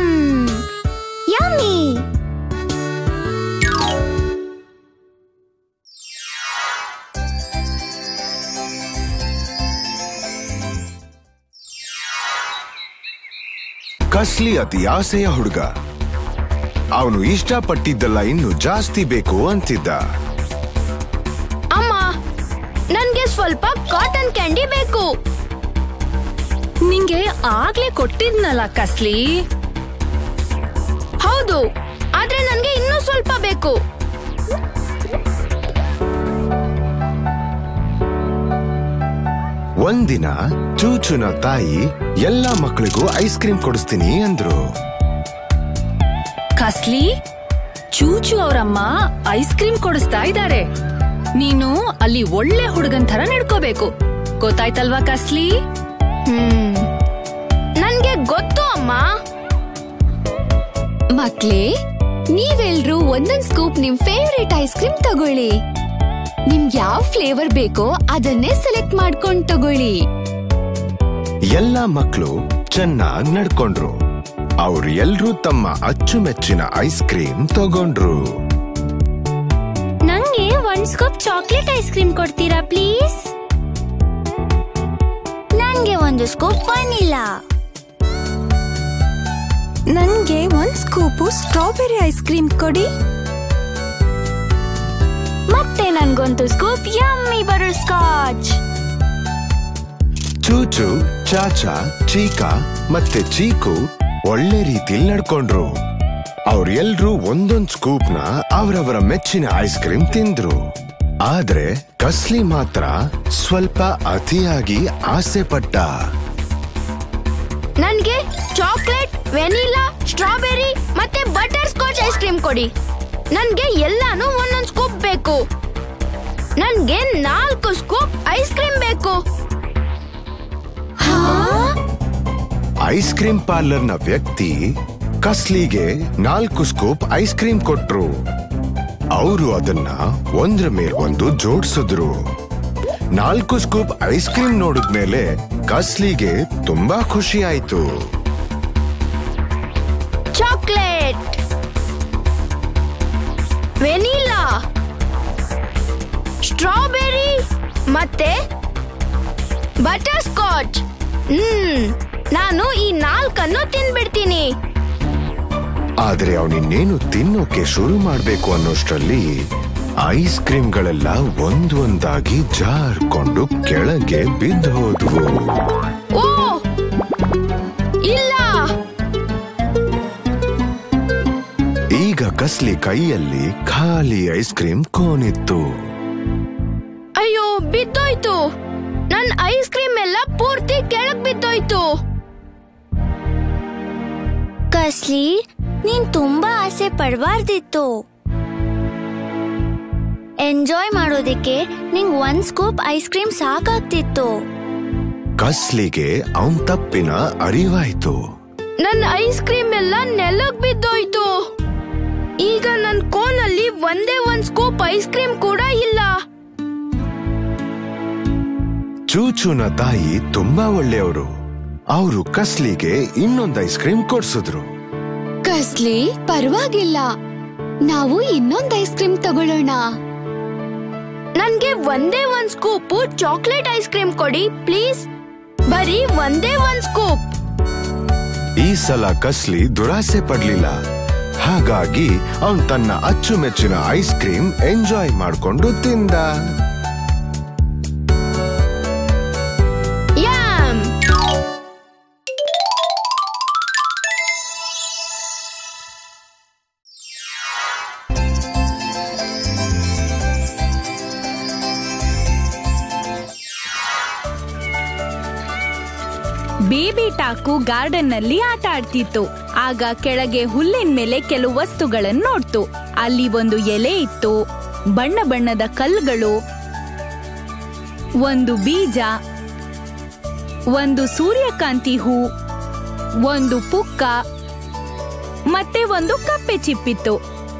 ಕಸ್ಲಿ ಅತಿ ಆಸೆಯ ಹುಡುಗ ಅವನು ಇಷ್ಟಪಟ್ಟಿದ್ದೆಲ್ಲ ಇನ್ನು ಜಾಸ್ತಿ ಬೇಕು ಅಂತಿದ್ದ ಅಮ್ಮ ನನ್ಗೆ ಸ್ವಲ್ಪ ಕಾಟನ್ ಕ್ಯಾಂಡಿ ಬೇಕು ನಿಂಗೆ ಆಗ್ಲೇ ಕೊಟ್ಟಿದ್ನಲ್ಲ ಕಸ್ಲಿ ಹೌದು ಆದ್ರೆ ನನ್ಗೆ ಇನ್ನೂ ಸ್ವಲ್ಪ ಬೇಕು ಒಂದಿನ ಚೂಚುನ ತಾಯಿ ಎಲ್ಲಾ ಮಕ್ಕಳಿಗೂ ಐಸ್ ಕ್ರೀಮ್ ಕೊಡಿಸ್ತೀನಿ ಅಂದ್ರು ಕಸ್ಲಿ ಚೂಚು ಅವರಮ್ಮ ಐಸ್ ಕ್ರೀಮ್ ಕೊಡಿಸ್ತಾ ಇದ್ದಾರೆ ನೀನು ಅಲ್ಲಿ ಒಳ್ಳೆ ಹುಡುಗನ್ ತರ ನಡ್ಕೋಬೇಕು ಗೊತ್ತಾಯ್ತಲ್ವಾ ಕಸ್ಲಿ ಹ್ಮ್ ನನ್ಗೆ ಗೊತ್ತು ಅಮ್ಮ ಮಕ್ಳೇ ನೀವೆಲ್ರೂ ಒಂದೊಂದ್ ಸ್ಕೂಪ್ ನಿಮ್ ಫೇವ್ರೇಟ್ ಐಸ್ ಕ್ರೀಮ್ ತಗೊಳ್ಳಿ ನಿಮ್ಗೆ ಯಾವ ಫ್ಲೇವರ್ ಬೇಕೋ ಅದನ್ನೇ ಸೆಲೆಕ್ಟ್ ಮಾಡ್ಕೊಂಡ್ ತಗೊಳ್ಳಿ ಎಲ್ಲಾ ಮಕ್ಕಳು ಚೆನ್ನಾಗ್ ನಡ್ಕೊಂಡ್ರು ಅವ್ರು ಎಲ್ರೂ ತಮ್ಮ ಅಚ್ಚುಮೆಚ್ಚಿನ ಐಸ್ ಕ್ರೀಮ್ ತಗೊಂಡ್ರು ನಂಗೆ ಒಂದ್ ಸ್ಕೂಪ್ ಚಾಕ್ಲೇಟ್ ಐಸ್ ಕ್ರೀಮ್ ಕೊಡ್ತೀರಾ ಪ್ಲೀಸ್ ನಂಗೆ ಒಂದು ಸ್ಕೂಪ್ ವನಿಲಾ ನನ್ಗೆ ಒಂದ್ ಸ್ಕೂಪು ಸ್ಟ್ರಾಬೆರಿ ಐಸ್ ಕ್ರೀಮ್ ಕೊಡಿ ಮತ್ತೆ ನನ್ಗೊಂದು scoop yummy butterscotch Chuchu Chacha Chika ಮತ್ತೆ ಚೀಕು ಒಳ್ಳೆ ರೀತಿಲ್ ನಡ್ಕೊಂಡ್ರು ಅವ್ರೆಲ್ರೂ ಒಂದೊಂದ್ ಸ್ಕೂಪ್ ನ ಅವರವರ ಮೆಚ್ಚಿನ ಐಸ್ ಕ್ರೀಮ್ ತಿಂದ್ರು ಆದ್ರೆ ಕಸ್ಲಿ ಮಾತ್ರ ಸ್ವಲ್ಪ ಅತಿಯಾಗಿ ಆಸೆ ಪಟ್ಟ ನನ್ಗೆ ಚಾಕ್ಲೇಟ್ ವೆನಿಲಾ ಸ್ಟ್ರಾಬೆರಿ ಮತ್ತೆ ಬಟರ್ ಸ್ಕಾಚ್ ಐಸ್ ಕ್ರೀಮ್ ಕೊಡಿ ನನ್ಗೆ ಎಲ್ಲಾನು ಒಂದೊಂದ್ ಸ್ಕೂಪ್ ಬೇಕು ನನ್ಗೆ ನಾಲ್ಕು ಸ್ಕೂಪ್ ಐಸ್ ಕ್ರೀಮ್ ಬೇಕು ಐಸ್ ಕ್ರೀಮ್ ಪಾರ್ಲರ್ನ ವ್ಯಕ್ತಿ ಕಸ್ಲಿಗೆ ನಾಲ್ಕು ಸ್ಕೂಪ್ ಐಸ್ ಕ್ರೀಮ್ ಕೊಟ್ರು ಅವರು ಅದನ್ನ ಒಂದ್ರ ಮೇಲ್ ಒಂದು ಜೋಡಿಸಿದ್ರು ನಾಲ್ಕು ಸ್ಕೂಪ್ ಐಸ್ ಕ್ರೀಮ್ ನೋಡಿದ್ಮೇಲೆ ಕಸ್ಲಿಗೆ ತುಂಬಾ ಖುಷಿ ಆಯ್ತು ಚಾಕ್ಲೇಟ್ ವೆನಿಲಾ ಸ್ಟ್ರಾಬೆರಿ ಮತ್ತೆ ಬಟರ್ ಸ್ಕಾಚ್ ಹ್ಮ್ ನಾನು ಈ ನಾಲ್ಕನ್ನು ತಿನ್ಬಿಡ್ತೀನಿ ಆದ್ರೆ ಅವನಿನ್ನೇನು ತಿನ್ನೋಕೆ ಶುರು ಮಾಡ್ಬೇಕು ಅನ್ನೋಷ್ಟ್ರಲ್ಲಿ ಐಸ್ ಕ್ರೀಮ್ಗಳೆಲ್ಲ ಒಂದೊಂದಾಗಿ ಜಾರ್ಕೊಂಡು ಕೆಳಗೆ ಬಿದ್ದು ಹೋದ್ವು ಓ ಇಲ್ಲ ಈಗ ಕಸ್ಲಿ ಕೈಯಲ್ಲಿ ಖಾಲಿ ಐಸ್ ಕ್ರೀಮ್ ಕೋನಿತ್ತು ಅಯ್ಯೋ ಬಿದ್ದೋಯ್ತು ನನ್ ಐಸ್ ಕ್ರೀಮ್ ಎಲ್ಲ ಪೂರ್ತಿ ಕೆಳಗ್ ಬಿದ್ದೋಯ್ತು ಕಸ್ಲಿ ನೀನ್ ತುಂಬಾ ಆಸೆ ಪಡಬಾರ್ದಿತ್ತು ಎಂಜಾಯ್ ಮಾಡೋದಕ್ಕೆ ನಿಂಗ್ ಒಂದ್ ಸ್ಕೂಪ್ ಐಸ್ ಕ್ರೀಮ್ ಸಾಕಾಗ್ತಿತ್ತು ಕಸ್ಲಿಗೆ ಅವನ್ ತಪ್ಪಿನ ಅರಿವಾಯ್ತು ನನ್ ಐಸ್ ಕ್ರೀಮ್ ಎಲ್ಲ ನೆಲಕ್ ಬಿದ್ದೋಯ್ತು ಈಗ ನನ್ ಕೋನಲ್ಲಿ ಒಂದೇ ಒಂದ್ ಸ್ಕೂಪ್ ಐಸ್ ಕ್ರೀಮ್ ಕೂಡ ಇಲ್ಲ ಚೂಚುನ ತಾಯಿ ತುಂಬಾ ಒಳ್ಳೆಯವರು ಅವರು ಕಸ್ಲಿಗೆ ಇನ್ನೊಂದ್ ಐಸ್ ಕ್ರೀಮ್ ಕೊಡ್ಸಿದ್ರು ಕಸ್ಲಿ ಪರವಾಗಿಲ್ಲ ನಾವು ಇನ್ನೊಂದ್ ಐಸ್ ಕ್ರೀಮ್ ತಗೊಳ್ಳೋಣ ನನ್ಗೆ ಒಂದೇ ಒಂದ್ ಸ್ಕೂಪ್ ಚಾಕ್ಲೇಟ್ ಐಸ್ ಕ್ರೀಮ್ ಕೊಡಿ ಪ್ಲೀಸ್ ಬರೀ ಒಂದೇ ಒಂದ್ ಸ್ಕೂಪ್ ಈ ಸಲ ಕಸ್ಲಿ ದುರಾಸೆ ಪಡ್ಲಿಲ್ಲ ಹಾಗಾಗಿ ಅವನ್ ತನ್ನ ಅಚ್ಚುಮೆಚ್ಚಿನ ಐಸ್ ಕ್ರೀಮ್ ಎಂಜಾಯ್ ಮಾಡ್ಕೊಂಡು ತಿಂದ ಯಾಮ್ ಬೇಬಿ ಟಾಕು ಗಾರ್ಡನ್ ನಲ್ಲಿ ಆಟ ಆಡ್ತಿತ್ತು ಆಗ ಕೆಳಗೆ ಹುಲ್ಲಿನ ಮೇಲೆ ಕೆಲವು ವಸ್ತುಗಳನ್ನು ನೋಡ್ತು ಅಲ್ಲಿ ಒಂದು ಎಲೆ ಇತ್ತು ಬಣ್ಣ ಬಣ್ಣದ ಕಲ್ಲುಗಳು ಒಂದು ಬೀಜ ಒಂದು ಸೂರ್ಯಕಾಂತಿ ಹೂ ಒಂದು ಪುಕ್ಕ ಮತ್ತೆ ಒಂದು ಕಪ್ಪೆ ಚಿಪ್ಪಿತ್ತು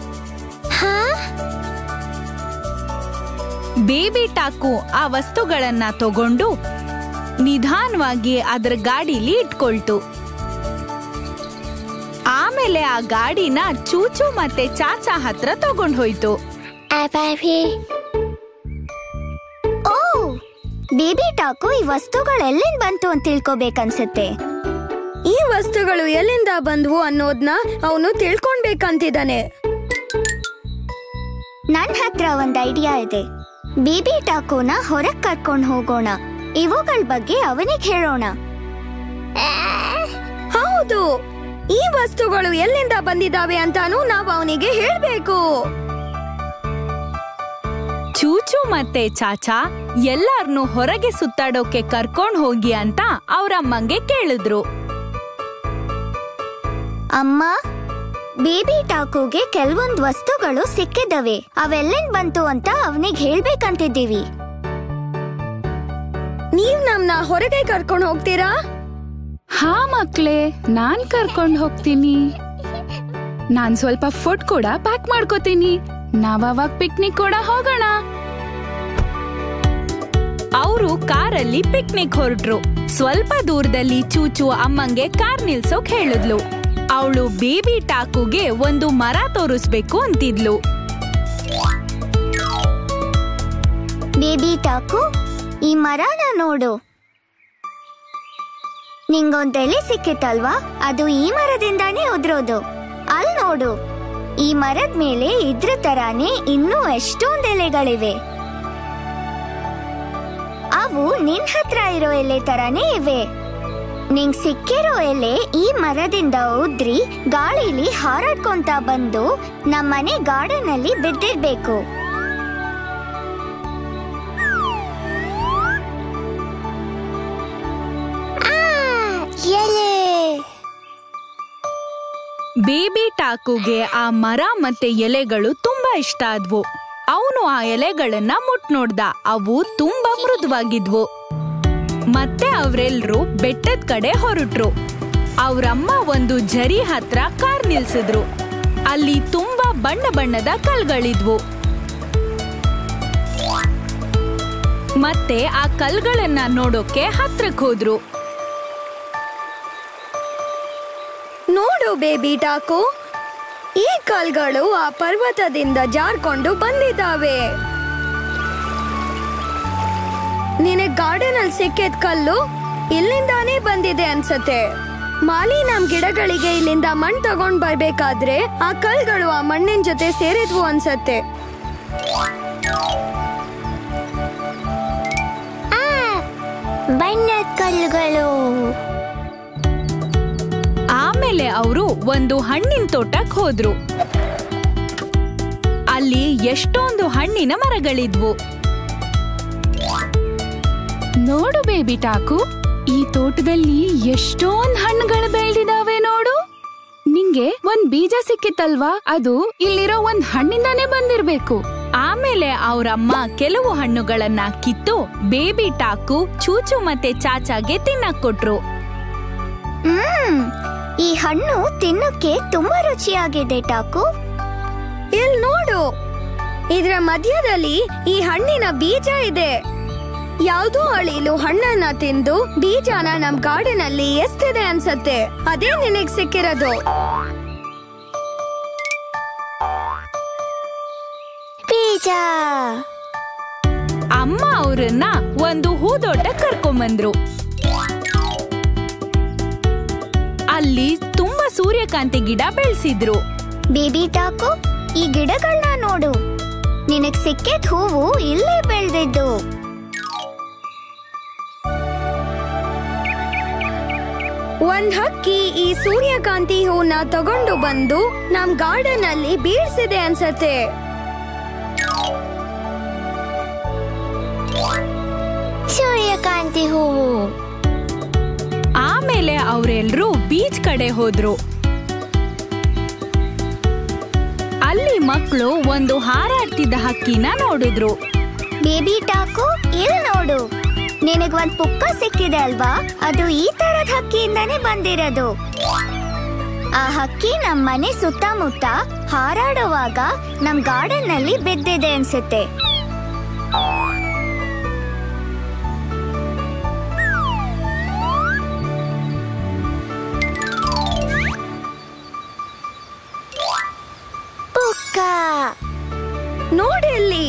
ಬೇಬಿ ಟಾಕು ಆ ವಸ್ತುಗಳನ್ನ ತಗೊಂಡು ನಿಧಾನವಾಗಿ ಅದರ ಗಾಡಿಲಿ ಇಟ್ಕೊಳ್ತು ಆಮೇಲೆ ಆ ಗಾಡಿನ ಚೂಚು ಮತ್ತೆ ಚಾಚಾ ಹತ್ರ ತಗೊಂಡ್ ಹೋಯ್ತು ಓ ಬೇಬಿ ಟಾಕು ಈ ವಸ್ತುಗಳೆಲ್ಲಿಂದ ಬಂತು ಅಂತ ತಿಳ್ಕೊಬೇಕನ್ಸತ್ತೆ ಈ ವಸ್ತುಗಳು ಎಲ್ಲಿಂದ ಬಂದ್ವು ಅನ್ನೋದ್ನ ಅವನು ತಿಳ್ಕೊಳ್ಬೇಕಂತಿದ್ದಾನೆ ನನ್ ಹತ್ರ ಒಂದ್ ಐಡಿಯಾ ಇದೆ ಬೇಬಿ ಟಾಕೋನ ಹೊರಗ್ ಕರ್ಕೊಂಡ್ ಹೋಗೋಣ ಇವುಗಳ ಬಗ್ಗೆ ಅವನಿಗೆ ಹೇಳೋಣ ಹೌದು ಈ ವಸ್ತುಗಳು ಎಲ್ಲಿಂದ ಬಂದಿದ್ದಾವೆ ಅಂತಾನು ನಾವು ಅವನಿಗೆ ಹೇಳ್ಬೇಕು ಚೂಚು ಮತ್ತೆ ಚಾಚಾ ಎಲ್ಲಾರ್ನು ಹೊರಗೆ ಸುತ್ತಾಡೋಕೆ ಕರ್ಕೊಂಡ್ ಹೋಗಿ ಅಂತ ಅವ್ರಮ್ಮಂಗೆ ಕೇಳಿದ್ರು ಅಮ್ಮ ಬೇಬಿ ಟಾಕುಗೆ ಕೆಲವೊಂದ್ ವಸ್ತುಗಳು ಸಿಕ್ಕಿದವೆ ಅವೆಲ್ಲಿಂದ ಬಂತು ಅಂತ ಅವನಿಗೆ ಹೇಳ್ಬೇಕಂತಿದ್ದೀವಿ ನೀವ್ ನಮ್ನ ಹೊರಗೆ ಕರ್ಕೊಂಡು ಹೋಗ್ತೀರಾ ಹಾ ಮಕ್ಳೇ ನಾನ್ ಕರ್ಕೊಂಡ್ ಹೋಗ್ತೀನಿ ನಾನ್ ಸ್ವಲ್ಪ ಫುಡ್ ಕೂಡ ಪ್ಯಾಕ್ ಮಾಡ್ಕೋತೀನಿ ನಾವ್ ಅವಾಗ ಪಿಕ್ನಿಕ್ ಕೂಡ ಹೋಗೋಣ ಅವರು ಕಾರಲ್ಲಿ ಪಿಕ್ನಿಕ್ ಹೊರಟ್ರು ಸ್ವಲ್ಪ ದೂರದಲ್ಲಿ ಚೂಚು ಅಮ್ಮಂಗೆ ಕಾರ್ ನಿಲ್ಸೋಕ್ ಹೇಳಿದ್ಲು ಅವಳು ಬೇಬಿ ಟಾಕುಗೆ ಒಂದು ಮರ ತೋರಿಸ್ಬೇಕು ಅಂತಿದ್ಲು ಬೇಬಿ ಟಾಕು ಈ ಮರನ ನೋಡು ನಿಂಗೊಂದ್ ಎಲೆ ಸಿಕ್ಕಿತ್ತಲ್ವಾ ಅದು ಈ ಮರದಿಂದಾನೇ ಉದ್ರೋದು ಅಲ್ ನೋಡು ಈ ಮರದ ಮೇಲೆ ಇದ್ರ ತರಾನೇ ಇನ್ನೂ ಎಷ್ಟೊಂದ್ ಎಲೆಗಳಿವೆ ಅವು ನಿನ್ ಹತ್ರ ಇರೋ ಎಲೆ ತರಾನೇ ಇವೆ ನಿಂಗ್ ಸಿಕ್ಕಿರೋ ಎಲೆ ಈ ಮರದಿಂದ ಉದ್ರಿ ಗಾಳಿಲಿ ಹಾರಾಡ್ಕೊಂತ ಬಂದು ನಮ್ಮನೆ ಗಾರ್ಡನ್ ಅಲ್ಲಿ ಬಿದ್ದಿರ್ಬೇಕು ಎಲೆ ಬೇಬಿ ಟಾಕುಗೆ ಆ ಮರ ಮತ್ತೆ ಎಲೆಗಳು ತುಂಬಾ ಇಷ್ಟ ಆದ್ವು ಅವನು ಆ ಎಲೆಗಳನ್ನ ಮುಟ್ ನೋಡ್ದ ಅವು ತುಂಬಾ ಮೃದುವಾಗಿದ್ವು ಮತ್ತೆ ಅವರೆಲ್ರೂ ಬೆಟ್ಟದ ಕಡೆ ಹೊರಟ್ರು ಅವ್ರಮ್ಮ ಒಂದು ಝರಿ ಹತ್ರ ಕಾರ್ ನಿಲ್ಸಿದ್ರು ಅಲ್ಲಿ ತುಂಬಾ ಬಣ್ಣ ಬಣ್ಣದ ಕಲ್ಗಳಿದ್ವು ಮತ್ತೆ ಆ ಕಲ್ಗಳನ್ನ ನೋಡೋಕೆ ಹತ್ರಕ್ ಹೋದ್ರು ನೋಡು ಬೇಬಿ ಟಾಕು ಈ ಕಲ್ಗಳು ಆ ಪರ್ವತದಿಂದ ಜಾರ್ಕೊಂಡು ಬಂದಿದ್ದಾವೆ ನಿನಗ್ ಗಾರ್ಡನ್ ಅಲ್ಲಿ ಸಿಕ್ಕಿದ ಕಲ್ಲು ಇಲ್ಲಿಂದಾನೇ ಬಂದಿದೆ ಅನ್ಸತ್ತೆ ಮಾಲಿ ನಮ್ ಗಿಡಗಳಿಗೆ ಇಲ್ಲಿಂದ ಮಣ್ ತಗೊಂಡ್ ಬರ್ಬೇಕಾದ್ರೆ ಆ ಕಲ್ಗಳು ಆ ಮಣ್ಣಿನ ಜೊತೆ ಸೇರಿದ್ವು ಅನ್ಸತ್ತೆ ಬಣ್ಣದ ಕಲ್ಲುಗಳು ಆಮೇಲೆ ಅವರು ಒಂದು ಹಣ್ಣಿನ ತೋಟಕ್ ಹೋದ್ರು ಅಲ್ಲಿ ಎಷ್ಟೊಂದು ಹಣ್ಣಿನ ಮರಗಳಿದ್ವು ನೋಡು ಬೇಬಿ ಟಾಕು ಈ ತೋಟದಲ್ಲಿ ಎಷ್ಟೊಂದ್ ಹಣ್ಣುಗಳು ಬೆಳ್ದಿದಾವೆ ನೋಡು ನಿಂಗೆ ಒಂದ್ ಬೀಜ ಸಿಕ್ಕಿತ್ತಲ್ವಾ ಅದು ಇಲ್ಲಿರೋ ಒಂದ್ ಹಣ್ಣಿಂದಾನೇ ಬಂದಿರ್ಬೇಕು ಆಮೇಲೆ ಅವರಮ್ಮ ಕೆಲವು ಹಣ್ಣುಗಳನ್ನ ಕಿತ್ತು ಬೇಬಿ ಟಾಕು ಚೂಚು ಮತ್ತೆ ಚಾಚಾಗೆ ತಿನ್ನಕ್ ಕೊಟ್ರು ಹ್ಮ್ ಈ ಹಣ್ಣು ತಿನ್ನಕ್ಕೆ ತುಂಬಾ ರುಚಿಯಾಗಿದೆ ಟಾಕು ಇಲ್ ನೋಡು ಇದ್ರ ಮಧ್ಯದಲ್ಲಿ ಈ ಹಣ್ಣಿನ ಬೀಜ ಇದೆ ಯಾವ್ದೋ ಅಳಿಲು ಹಣ್ಣನ್ನ ತಿಂದು ಬೀಜನ ನಮ್ ಗಾರ್ಡನ್ ಅಲ್ಲಿ ಎಸ್ತಿದೆ ಅನ್ಸತ್ತೆ ಅದೇ ನಿನಗ್ ಸಿಕ್ಕಿರೋದು ಬೀಜ ಅಮ್ಮ ಅವ್ರನ್ನ ಒಂದು ಹೂದೋಟ ಕರ್ಕೊಂಬಂದ್ರು ಅಲ್ಲಿ ತುಂಬಾ ಸೂರ್ಯಕಾಂತಿ ಗಿಡ ಬೆಳೆಸಿದ್ರು ಬೇಬಿ ಟಾಕು ಈ ಗಿಡಗಳನ್ನ ನೋಡು ನಿನಗ್ ಸಿಕ್ಕಿದ ಹೂವು ಇಲ್ಲೇ ಬೆಳೆದಿದ್ದು ಒಂದ್ ಹಕ್ಕಿ ಈ ಸೂರ್ಯಕಾಂತಿ ಹೂನ ತಗೊಂಡು ಬಂದು ನಮ್ ಗಾರ್ಡನ್ ಅಲ್ಲಿ ಬೀಳ್ಸಿದೆ ಅನ್ಸತ್ತೆ ಸೂರ್ಯಕಾಂತಿ ಹೂವು ಆಮೇಲೆ ಅವರೆಲ್ಲರೂ ಬೀಚ್ ಕಡೆ ಹೋದ್ರು ಅಲ್ಲಿ ಮಕ್ಕಳು ಒಂದು ಹಾರಾಡ್ತಿದ್ದ ಹಕ್ಕಿನ ನೋಡಿದ್ರು ಬೇಬಿ ಟಾಕು ಇಲ್ಲಿ ನೋಡು ನಿನಗ್ ಒಂದ್ ಪುಕ್ಕ ಸಿಕ್ಕಿದೆ ಅಲ್ವಾ ಅದು ಈ ತರದ್ ಹಕ್ಕಿಯಿಂದಾನೇ ಬಂದಿರೋದು ಆ ಹಕ್ಕಿ ನಮ್ ಮನೆ ಸುತ್ತಮುತ್ತ ಹಾರಾಡುವಾಗ ನಮ್ ಗಾರ್ಡನ್ ನಲ್ಲಿ ಬಿದ್ದಿದೆ ಅನ್ಸುತ್ತೆ ಪುಕ್ಕ ನೋಡಿ ಇಲ್ಲಿ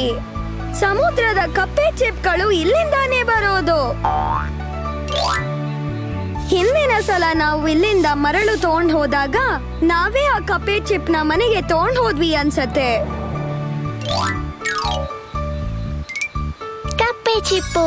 ಸಮುದ್ರದ ಕಪ್ಪೆ ಚಿಪ್ಗಳು ಇಲ್ಲಿಂದಾನೇ ಬರೋದು ಹಿಂದಿನ ಸಲ ನಾವು ಇಲ್ಲಿಂದ ಮರಳು ತಗೊಂಡ್ ಹೋದಾಗ ನಾವೇ ಆ ಕಪ್ಪೆ ಚಿಪ್ನ ಮನೆಗೆ ತಗೊಂಡ್ ಹೋದ್ವಿ ಅನ್ಸತ್ತೆ ಕಪ್ಪೆ ಚಿಪ್ಪು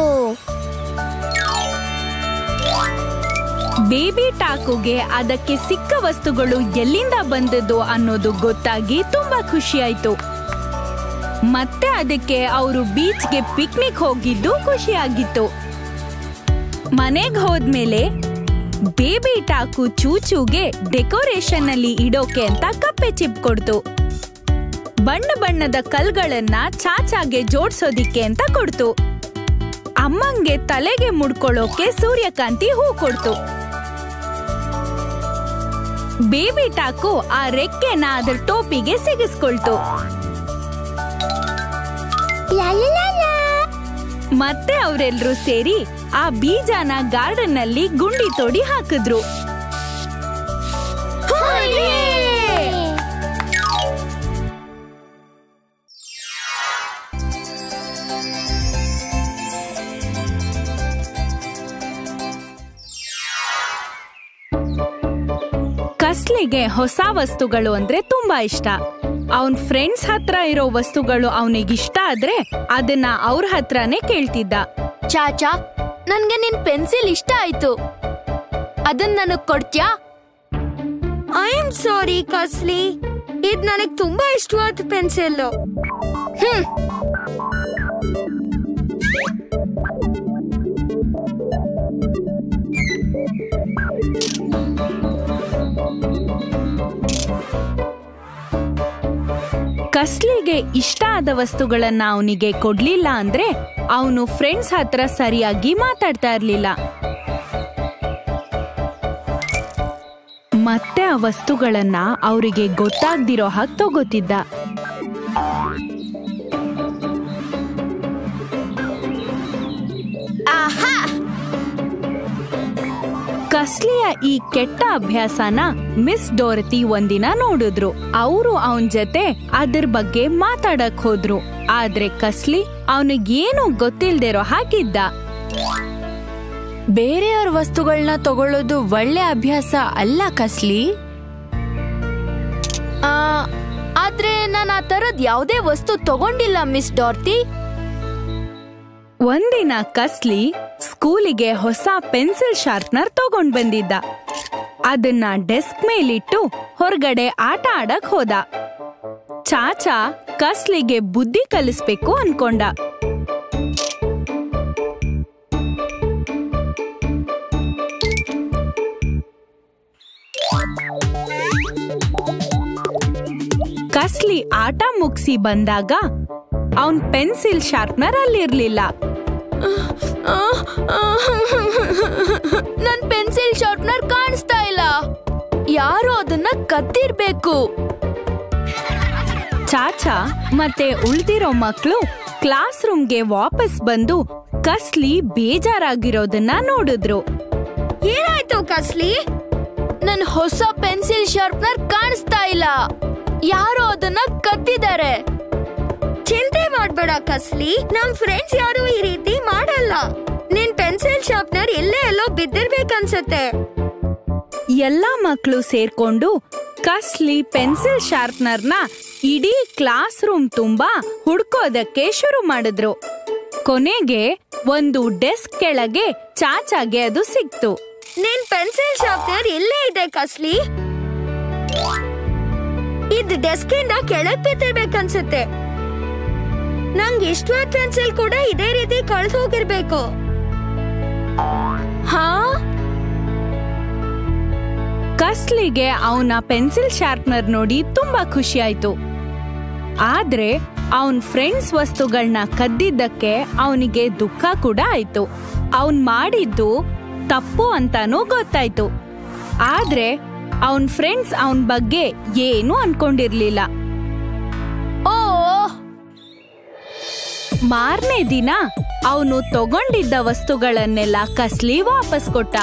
ಬೇಬಿ ಟಾಕುಗೆ ಅದಕ್ಕೆ ಸಿಕ್ಕ ವಸ್ತುಗಳು ಎಲ್ಲಿಂದ ಬಂದದ್ದು ಅನ್ನೋದು ಗೊತ್ತಾಗಿ ತುಂಬಾ ಖುಷಿಯಾಯ್ತು ಮತ್ತೆ ಅದಕ್ಕೆ ಅವರು ಬೀಚ್ಗೆ ಪಿಕ್ನಿಕ್ ಹೋಗಿದ್ದು ಖುಷಿಯಾಗಿತ್ತು ಮನೆಗ್ ಹೋದ್ಮೇಲೆ ಬೇಬಿ ಟಾಕು ಚೂಚೂಗೆ ಡೆಕೋರೇಷನ್ ಅಲ್ಲಿ ಇಡೋಕೆ ಅಂತ ಕಪ್ಪೆ ಚಿಪ್ ಕೊಡ್ತು ಬಣ್ಣ ಬಣ್ಣದ ಕಲ್ಗಳನ್ನ ಚಾಚಾಗೆ ಜೋಡ್ಸೋದಿಕ್ಕೆ ಅಂತ ಕೊಡ್ತು ಅಮ್ಮಂಗೆ ತಲೆಗೆ ಮುಡ್ಕೊಳ್ಳೋಕೆ ಸೂರ್ಯಕಾಂತಿ ಹೂ ಕೊಡ್ತು ಬೇಬಿ ಟಾಕು ಆ ರೆಕ್ಕೆನ ಅದ್ರ ಟೋಪಿಗೆ ಸಿಗಿಸ್ಕೊಳ್ತು ಮತ್ತೆ ಅವರೆಲ್ಲರೂ ಸೇರಿ ಆ ಬೀಜನ ಗಾರ್ಡನ್ ನಲ್ಲಿ ಗುಂಡಿ ತೋಡಿ ಹಾಕಿದ್ರು ಕಸ್ಲಿಗೆ ಹೊಸ ವಸ್ತುಗಳು ಅಂದ್ರೆ ತುಂಬಾ ಇಷ್ಟ ಅವನ್ ಫ್ರೆಂಡ್ಸ್ ಹತ್ರ ಇರೋ ವಸ್ತುಗಳು ಅವನಿಗಿಷ್ಟ ಆದ್ರೆ ಅದನ್ನ ಅವ್ರ ಹತ್ರನೇ ಕೇಳ್ತಿದ್ದ ಚಾಚಾ ನನ್ಗೆ ನಿನ್ ಪೆನ್ಸಿಲ್ ಇಷ್ಟ ಆಯ್ತು ಅದನ್ನ ನನಗ್ ಕೊಡ್ತ್ಯಾ ಐ ಆಮ್ ಸಾರಿ ಕಸ್ಲಿ ಇದ್ ನನಗ್ ತುಂಬಾ ಇಷ್ಟವಾದ ಪೆನ್ಸಿಲ್ ಕಸ್ಲಿಗೆ ಇಷ್ಟ ಆದ ವಸ್ತುಗಳನ್ನ ಅವನಿಗೆ ಕೊಡ್ಲಿಲ್ಲ ಅಂದ್ರೆ ಅವನು ಫ್ರೆಂಡ್ಸ್ ಹತ್ರ ಸರಿಯಾಗಿ ಮಾತಾಡ್ತಾ ಇರ್ಲಿಲ್ಲ ಮತ್ತೆ ಆ ವಸ್ತುಗಳನ್ನ ಅವರಿಗೆ ಗೊತ್ತಾಗ್ದಿರೋ ಹಾಗೆ ತಗೋತಿದ್ದ ಕಸ್ಲಿಯ ಈ ಕೆಟ್ಟ ಅಭ್ಯಾಸನ ಮಿಸ್ ಡೋರತಿ ಒಂದಿನ ನೋಡಿದ್ರು ಅವರು ಅವನ್ ಜೊತೆ ಅದ್ರ ಬಗ್ಗೆ ಮಾತಾಡಕ್ ಹೋದ್ರು ಆದ್ರೆ ಕಸ್ಲಿ ಅವನಿಗೇನು ಗೊತ್ತಿಲ್ದಿರೋ ಹಾಗಿದ್ದ ಬೇರೆಯವ್ರ ವಸ್ತುಗಳನ್ನ ತಗೊಳ್ಳೋದು ಒಳ್ಳೆ ಅಭ್ಯಾಸ ಅಲ್ಲ ಕಸ್ಲಿ ಆ, ಆದ್ರೆ ನಾನು ಆ ತರದ್ ಯಾವುದೇ ವಸ್ತು ತಗೊಂಡಿಲ್ಲ ಮಿಸ್ ಡಾರ್ತಿ ಒಂದಿನ ಕಸ್ಲಿ ಸ್ಕೂಲಿಗೆ ಹೊಸ ಪೆನ್ಸಿಲ್ ಶಾರ್ಪ್ನರ್ ತಗೊಂಡ್ ಬಂದಿದ್ದ ಅದನ್ನ ಡೆಸ್ಕ್ ಮೇಲಿಟ್ಟು ಹೊರಗಡೆ ಆಟ ಆಡಕ್ ಹೋದ ಚಾಚಾ ಕಸ್ಲಿಗೆ ಬುದ್ಧಿ ಕಲಿಸ್ಬೇಕು ಅನ್ಕೊಂಡ ಕಸ್ಲಿ ಆಟ ಮುಗಿಸಿ ಬಂದಾಗ ಅವನ್ ಪೆನ್ಸಿಲ್ ಶಾರ್ಪ್ನರ್ ಅಲ್ಲಿರ್ಲಿಲ್ಲ ನನ್ ಪೆನ್ಸಿಲ್ ಶಾರ್ಪ್ನರ್ ಕಾಣಿಸ್ತಾ ಇಲ್ಲ ಯಾರು ಅದನ್ನ ಕತ್ತಿರ್ಬೇಕು ಚಾಚಾ ಮತ್ತೆ ಉಳ್ದಿರೋ ಮಕ್ಕಳು ಕ್ಲಾಸ್ ರೂಮ್ಗೆ ವಾಪಸ್ ಬಂದು ಕಸ್ಲಿ ಬೇಜಾರಾಗಿರೋದನ್ನ ನೋಡಿದ್ರು ಏನಾಯ್ತು ಕಸ್ಲಿ ನನ್ ಹೊಸ ಪೆನ್ಸಿಲ್ ಶಾರ್ಪ್ನರ್ ಕಾಣಿಸ್ತಾ ಇಲ್ಲ ಯಾರು ಅದನ್ನ ಕತ್ತಿದ್ದಾರೆ ಚಿಂತೆ ಮಾಡ್ಬೇಡ ಕಸ್ಲಿ ನಮ್ ಫ್ರೆಂಡ್ಸ್ ಯಾರು ಈ ರೀತಿ ಮಾಡಲ್ಲ ನಿನ್ ಪೆನ್ಸಿಲ್ ಶಾರ್ಪ್ನರ್ ಎಲ್ಲೇ ಎಲ್ಲೋ ಬಿದ್ದಿರ್ಬೇಕನ್ಸತ್ತೆ ಎಲ್ಲಾ ಮಕ್ಕಳು ಸೇರ್ಕೊಂಡು ಕಸ್ಲಿ ಪೆನ್ಸಿಲ್ ಶಾರ್ಪ್ನರ್ನ ಇಡೀ ಕ್ಲಾಸ್ ರೂಮ್ ತುಂಬಾ ಹುಡ್ಕೋದಕ್ಕೆ ಶುರು ಮಾಡಿದ್ರು ಕೊನೆಗೆ ಒಂದು ಡೆಸ್ಕ್ ಕೆಳಗೆ ಚಾಚಾಗೆ ಅದು ಸಿಕ್ತು ನಿನ್ ಪೆನ್ಸಿಲ್ ಶಾರ್ಪ್ನರ್ ಎಲ್ಲೇ ಇದೆ ಕಸ್ಲಿ ಇದ್ ಡೆಸ್ಕ್ ಇಂದ ಕೆಳಗ್ ಬಿದ್ದಿರ್ಬೇಕನ್ಸುತ್ತೆ ನಂಗ್ ಇಷ್ಟವಾದ ಪೆನ್ಸಿಲ್ ಕೂಡ ಇದೇ ರೀತಿ ಕಳ್ದ್ ಹೋಗಿರ್ಬೇಕು ಹಾ ಕಸ್ಲಿಗೆ ಅವನ ಪೆನ್ಸಿಲ್ ಶಾರ್ಪ್ನರ್ ನೋಡಿ ತುಂಬಾ ಖುಷಿ ಆಯ್ತು ಆದ್ರೆ ಅವನ್ ಫ್ರೆಂಡ್ಸ್ ವಸ್ತುಗಳನ್ನ ಕದ್ದಿದ್ದಕ್ಕೆ ಅವನಿಗೆ ದುಃಖ ಕೂಡ ಆಯ್ತು ಅವನ್ ಮಾಡಿದ್ದು ತಪ್ಪು ಅಂತಾನೂ ಗೊತ್ತಾಯ್ತು ಆದ್ರೆ ಅವನ್ ಫ್ರೆಂಡ್ಸ್ ಅವನ್ ಬಗ್ಗೆ ಏನು ಅನ್ಕೊಂಡಿರ್ಲಿಲ್ಲ ಓ ಮಾರನೇ ದಿನ ಅವನು ತಗೊಂಡಿದ್ದ ವಸ್ತುಗಳನ್ನೆಲ್ಲ ಕಸ್ಲಿ ವಾಪಸ್ ಕೊಟ್ಟ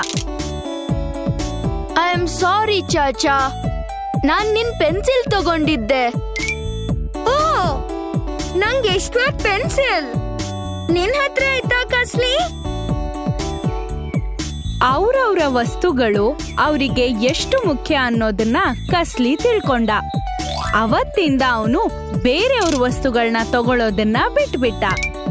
ಐ ಆಮ್ ಸಾರಿ ಚಾಚಾ ನಾನ್ ನಿನ್ ಪೆನ್ಸಿಲ್ ತಗೊಂಡಿದ್ದೆ ಓ ನಂಗ್ ಇಷ್ಟವಾದ ಪೆನ್ಸಿಲ್ ನಿನ್ ಹತ್ರ ಇದ್ದ ಕಸ್ಲಿ ಅವ್ರವ್ರ ವಸ್ತುಗಳು ಅವರಿಗೆ ಎಷ್ಟು ಮುಖ್ಯ ಅನ್ನೋದನ್ನ ಕಸ್ಲಿ ತಿಳ್ಕೊಂಡ ಅವತ್ತಿಂದ ಅವನು ಬೇರೆಯವ್ರ ವಸ್ತುಗಳನ್ನ ತಗೊಳ್ಳೋದನ್ನ ಬಿಟ್ಬಿಟ್ಟ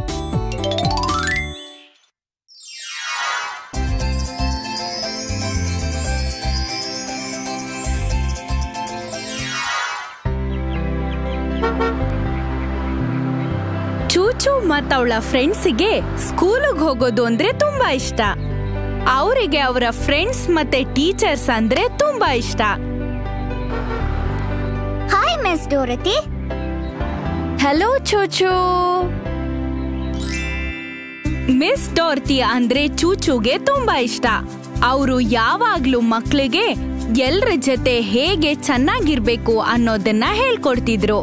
ಚೂಚು ಮತ್ತವಳ ಫ್ರೆಂಡ್ಸಿಗೆ ಸ್ಕೂಲಿಗೆ ಹೋಗೋದು ಅಂದ್ರೆ ತುಂಬಾ ಇಷ್ಟ ಅವರಿಗೆ ಅವರ ಫ್ರೆಂಡ್ಸ್ ಮತ್ತೆ ಟೀಚರ್ಸ್ ಅಂದ್ರೆ ತುಂಬಾ ಇಷ್ಟ hi miss Dorothy hello Chuchu miss Dorothy ಅಂದ್ರೆ ಚೂಚುಗೆ ತುಂಬಾ ಇಷ್ಟ ಅವರು ಯಾವಾಗ್ಲೂ ಮಕ್ಳಿಗೆ ಎಲ್ರ ಜೊತೆ ಹೇಗೆ ಚೆನ್ನಾಗಿರ್ಬೇಕು ಅನ್ನೋದನ್ನ ಹೇಳ್ಕೊಡ್ತಿದ್ರು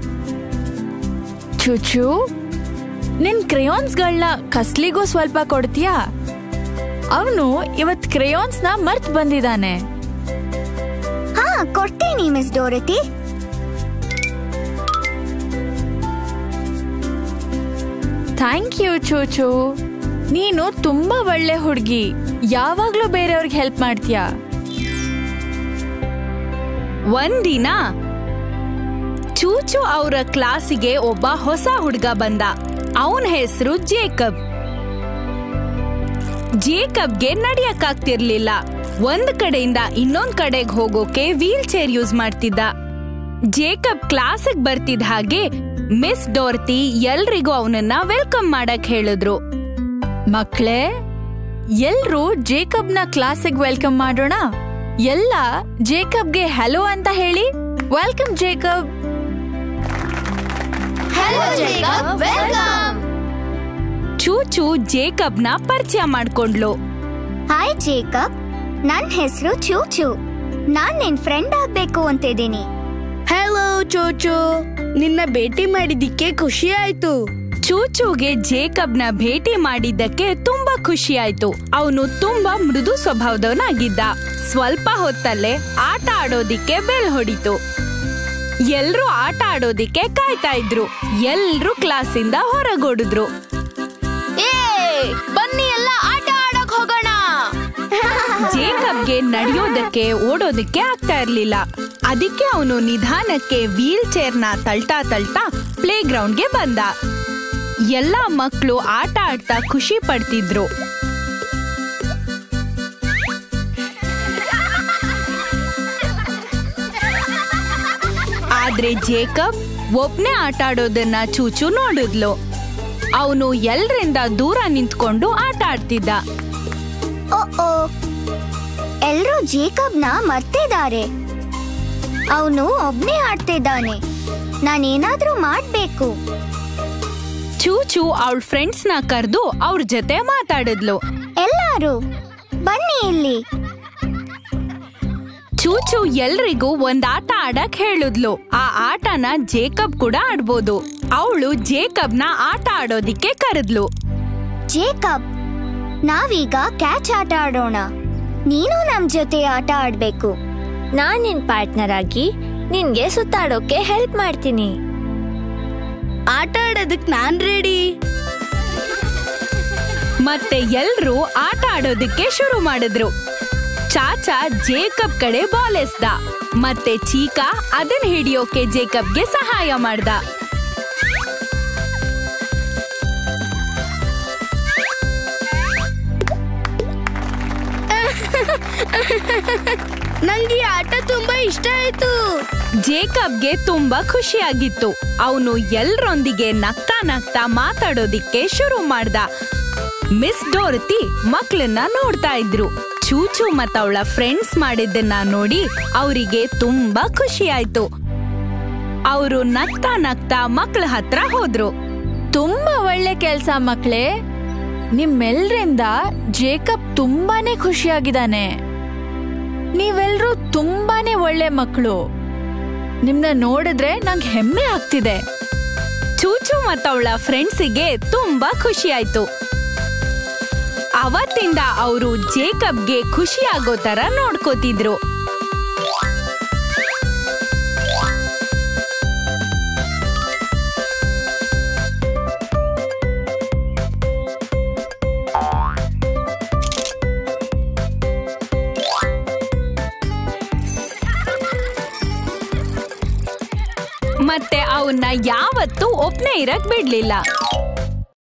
ಚೂಚು ನಿನ್ ಕ್ರೇಯಾನ್ಸ್ಗಳನ್ನ ಕಸ್ಲಿಗೂ ಸ್ವಲ್ಪ ಕೊಡ್ತೀಯಾ ಅವನು ಇವತ್ ಕ್ರೇಯಾನ್ಸ್ನ ಮರ್ತ್ ಬಂದಿದ್ದಾನೆ ಹಾ ಕೊಡ್ತೀನಿ miss Dorothy thank you Chuchu ನೀನು ತುಂಬಾ ಒಳ್ಳೆ ಹುಡುಗಿ ಯಾವಾಗ್ಲೂ ಬೇರೆಯವ್ರಿಗೆ ಹೆಲ್ಪ್ ಮಾಡ್ತೀಯಾ ಒಂದಿನ ಚೂಚು ಅವರ ಕ್ಲಾಸಿಗೆ ಒಬ್ಬ ಹೊಸ ಹುಡುಗ ಬಂದ ಅವನ ಹೆಸರು ಜೇಕಬ್ ಜೇಕಬ್ಗೆ ನಡಿಯಕ್ಕಾಗ್ತಿರ್ಲಿಲ್ಲ ಒಂದ್ ಕಡೆಯಿಂದ ಇನ್ನೊಂದ್ ಕಡೆಗೆ ಹೋಗೋಕೆ ವೀಲ್ ಚೇರ್ ಯೂಸ್ ಮಾಡ್ತಿದ್ದ ಜೇಕಬ್ ಕ್ಲಾಸಿಗೆ ಬರ್ತಿದ್ದ ಹಾಗೆ ಮಿಸ್ ಡೋರ್ತಿ ಎಲ್ರಿಗೂ ಅವನನ್ನ ವೆಲ್ಕಮ್ ಮಾಡಕ್ ಹೇಳಿದ್ರು ಮಕ್ಳೇ ಎಲ್ರೂ ಜೇಕಬ್ನ ಕ್ಲಾಸಿಗೆ ವೆಲ್ಕಮ್ ಮಾಡೋಣ ಎಲ್ಲ ಜೇಕಬ್ಗೆ ಹಲೋ ಅಂತ ಹೇಳಿ ವೆಲ್ಕಮ್ ಜೇಕಬ್ ಚೂಚು ಜೇಕಬ್ನ ಪರಿಚಯ ಮಾಡ್ಕೊಂಡ್ಲು ಹಾಯ್ ಜೇಕಬ್ ನನ್ ಹೆಸರು ಚೂಚು ನಾನ್ ನಿನ್ ಫ್ರೆಂಡ್ ಆಗ್ಬೇಕು ಅಂತಿದ್ದೀನಿ ಹಲೋ ಚೋಚು ನಿನ್ನ ಭೇಟಿ ಮಾಡಿದ್ದಕ್ಕೆ ಖುಷಿ ಆಯ್ತು ಚೂಚುಗೆ ಜೇಕಬ್ನ ಭೇಟಿ ಮಾಡಿದ್ದಕ್ಕೆ ತುಂಬಾ ಖುಷಿ ಆಯ್ತು ಅವನು ತುಂಬಾ ಮೃದು ಸ್ವಭಾವದವನಾಗಿದ್ದ ಸ್ವಲ್ಪ ಹೊತ್ತಲ್ಲೇ ಆಟ ಆಡೋದಿಕ್ಕೆ ಬೆಲ್ ಹೊಡಿತು ಎಲ್ರೂ ಆಟ ಆಡೋದಿಕ್ಕೆ ಕಾಯ್ತಾ ಇದ್ರು ಎಲ್ರೂ ಕ್ಲಾಸಿಂದ ಹೊರಗೋಡಿದ್ರು ಬನ್ನಿ ಎಲ್ಲ ಆಟ ಆಡಕ್ ಹೋಗೋಣ ಜೇಕಬ್ಗೆ ನಡೆಯೋದಕ್ಕೆ ಓಡೋದಕ್ಕೆ ಆಗ್ತಾ ಇರ್ಲಿಲ್ಲ ಅದಕ್ಕೆ ಅವನು ನಿಧಾನಕ್ಕೆ ವೀಲ್ ಚೇರ್ನ ತಳ್ತಾ ತಳ್ತಾ ಪ್ಲೇ ಗ್ರೌಂಡ್ಗೆ ಬಂದ ಎಲ್ಲಾ ಮಕ್ಕಳು ಆಟ ಆಡ್ತಾ ಖುಷಿ ಪಡ್ತಿದ್ರು ಆದ್ರೆ ಜೇಕಬ್ ಒಬ್ನೇ ಆಟ ಆಡೋದನ್ನ ಚೂಚು ನೋಡಿದ್ಲು ಅವನು ಎಲ್ರಿಂದ ದೂರ ನಿಂತ್ಕೊಂಡು ಆಟ ಆಡ್ತಿದ್ದ ಓ ಓ ಎಲ್ರೂ ಜೇಕಬ್ನ ಮರ್ತಿದ್ದಾರೆ ಅವನು ಒಬ್ನೇ ಆಡ್ತಿದ್ದಾನೆ ನಾನೇನಾದ್ರೂ ಮಾಡ್ಬೇಕು ಚೂಚು ಅವಳ ಫ್ರೆಂಡ್ಸ್ನ ಕರೆದು ಅವ್ರ ಜೊತೆ ಮಾತಾಡಿದ್ಲು ಎಲ್ಲಾರು ಬನ್ನಿ ಇಲ್ಲಿ ಚೂಚು ಎಲ್ರಿಗೂ ಒಂದ್ ಆಟ ಆಡಕ್ ಹೇಳಿದ್ಲು ಆ ಆಟನ ಜೇಕಬ್ ಕೂಡ ಆಡ್ಬೋದು ಅವಳು ಜೇಕಬ್ನ ಆಟ ಆಡೋದಿಕ್ಕೆ ಕರೆದ್ಲು ಜೇಕಬ್ ನಾವೀಗ ಕ್ಯಾಚ್ ಆಟ ಆಡೋಣ ನೀನು ನಮ್ ಜೊತೆ ಆಟ ಆಡ್ಬೇಕು ನಾನ್ ನಿನ್ ಪಾರ್ಟ್ನರ್ ಆಗಿ ನಿನ್ಗೆ ಸುತ್ತಾಡೋಕೆ ಹೆಲ್ಪ್ ಮಾಡ್ತೀನಿ ಆಟ ಆಡೋದಕ್ ನಾನ್ ರೆಡಿ ಮತ್ತೆ ಎಲ್ರೂ ಆಟ ಆಡೋದಕ್ಕೆ ಶುರು ಮಾಡಿದ್ರು ಚಾಚಾ ಜೇಕಬ್ ಕಡೆ ಬಾಲ್ ಎಸ್ದ ಮತ್ತೆ ಚೀಕಾ ಅದನ್ ಹಿಡಿಯೋಕೆ ಜೇಕಬ್ಗೆ ಸಹಾಯ ಮಾಡ್ದ ನಂಗೆ ಈ ಆಟ ತುಂಬಾ ಇಷ್ಟ ಆಯ್ತು ಜೇಕಬ್ಗೆ ತುಂಬಾ ಖುಷಿಯಾಗಿತ್ತು ಅವನು ಎಲ್ರೊಂದಿಗೆ ನಗ್ತಾ ನಗ್ತಾ ಮಾತಾಡೋದಿಕ್ಕೆ ಶುರು ಮಾಡ್ದ ಮಿಸ್ ಡೋರತಿ ಮಕ್ಳನ್ನ ನೋಡ್ತಾ ಇದ್ರು ಚೂಚು ಮತ್ತವಳ ಫ್ರೆಂಡ್ಸ್ ಮಾಡಿದ್ದನ್ನ ನೋಡಿ ಅವರಿಗೆ ತುಂಬಾ ಖುಷಿ ಆಯ್ತು ಅವರು ನಗ್ತಾ ನಗ್ತಾ ಮಕ್ಳ ಹತ್ರ ಹೋದ್ರು ತುಂಬಾ ಒಳ್ಳೆ ಕೆಲ್ಸ ಮಕ್ಳೇ ನಿಮ್ಮೆಲ್ರಿಂದ ಜೇಕಬ್ ತುಂಬಾನೇ ಖುಷಿಯಾಗಿದ್ದಾನೆ ನೀವೆಲ್ರೂ ತುಂಬಾನೇ ಒಳ್ಳೆ ಮಕ್ಕಳು ನಿಮ್ನ ನೋಡಿದ್ರೆ ನಂಗೆ ಹೆಮ್ಮೆ ಆಗ್ತಿದೆ ಚೂಚು ಮತ್ತವಳ ಫ್ರೆಂಡ್ಸಿಗೆ ತುಂಬಾ ಖುಷಿ ಆಯ್ತು ಅವತ್ತಿಂದ ಅವರು ಜೇಕಬ್ಗೆ ಖುಷಿ ಆಗೋ ತರ ನೋಡ್ಕೋತಿದ್ರು ಮತ್ತೆ ಅವನ್ನ ಯಾವತ್ತೂ ಒಬ್ನೇ ಇರಕ್ ಬಿಡ್ಲಿಲ್ಲ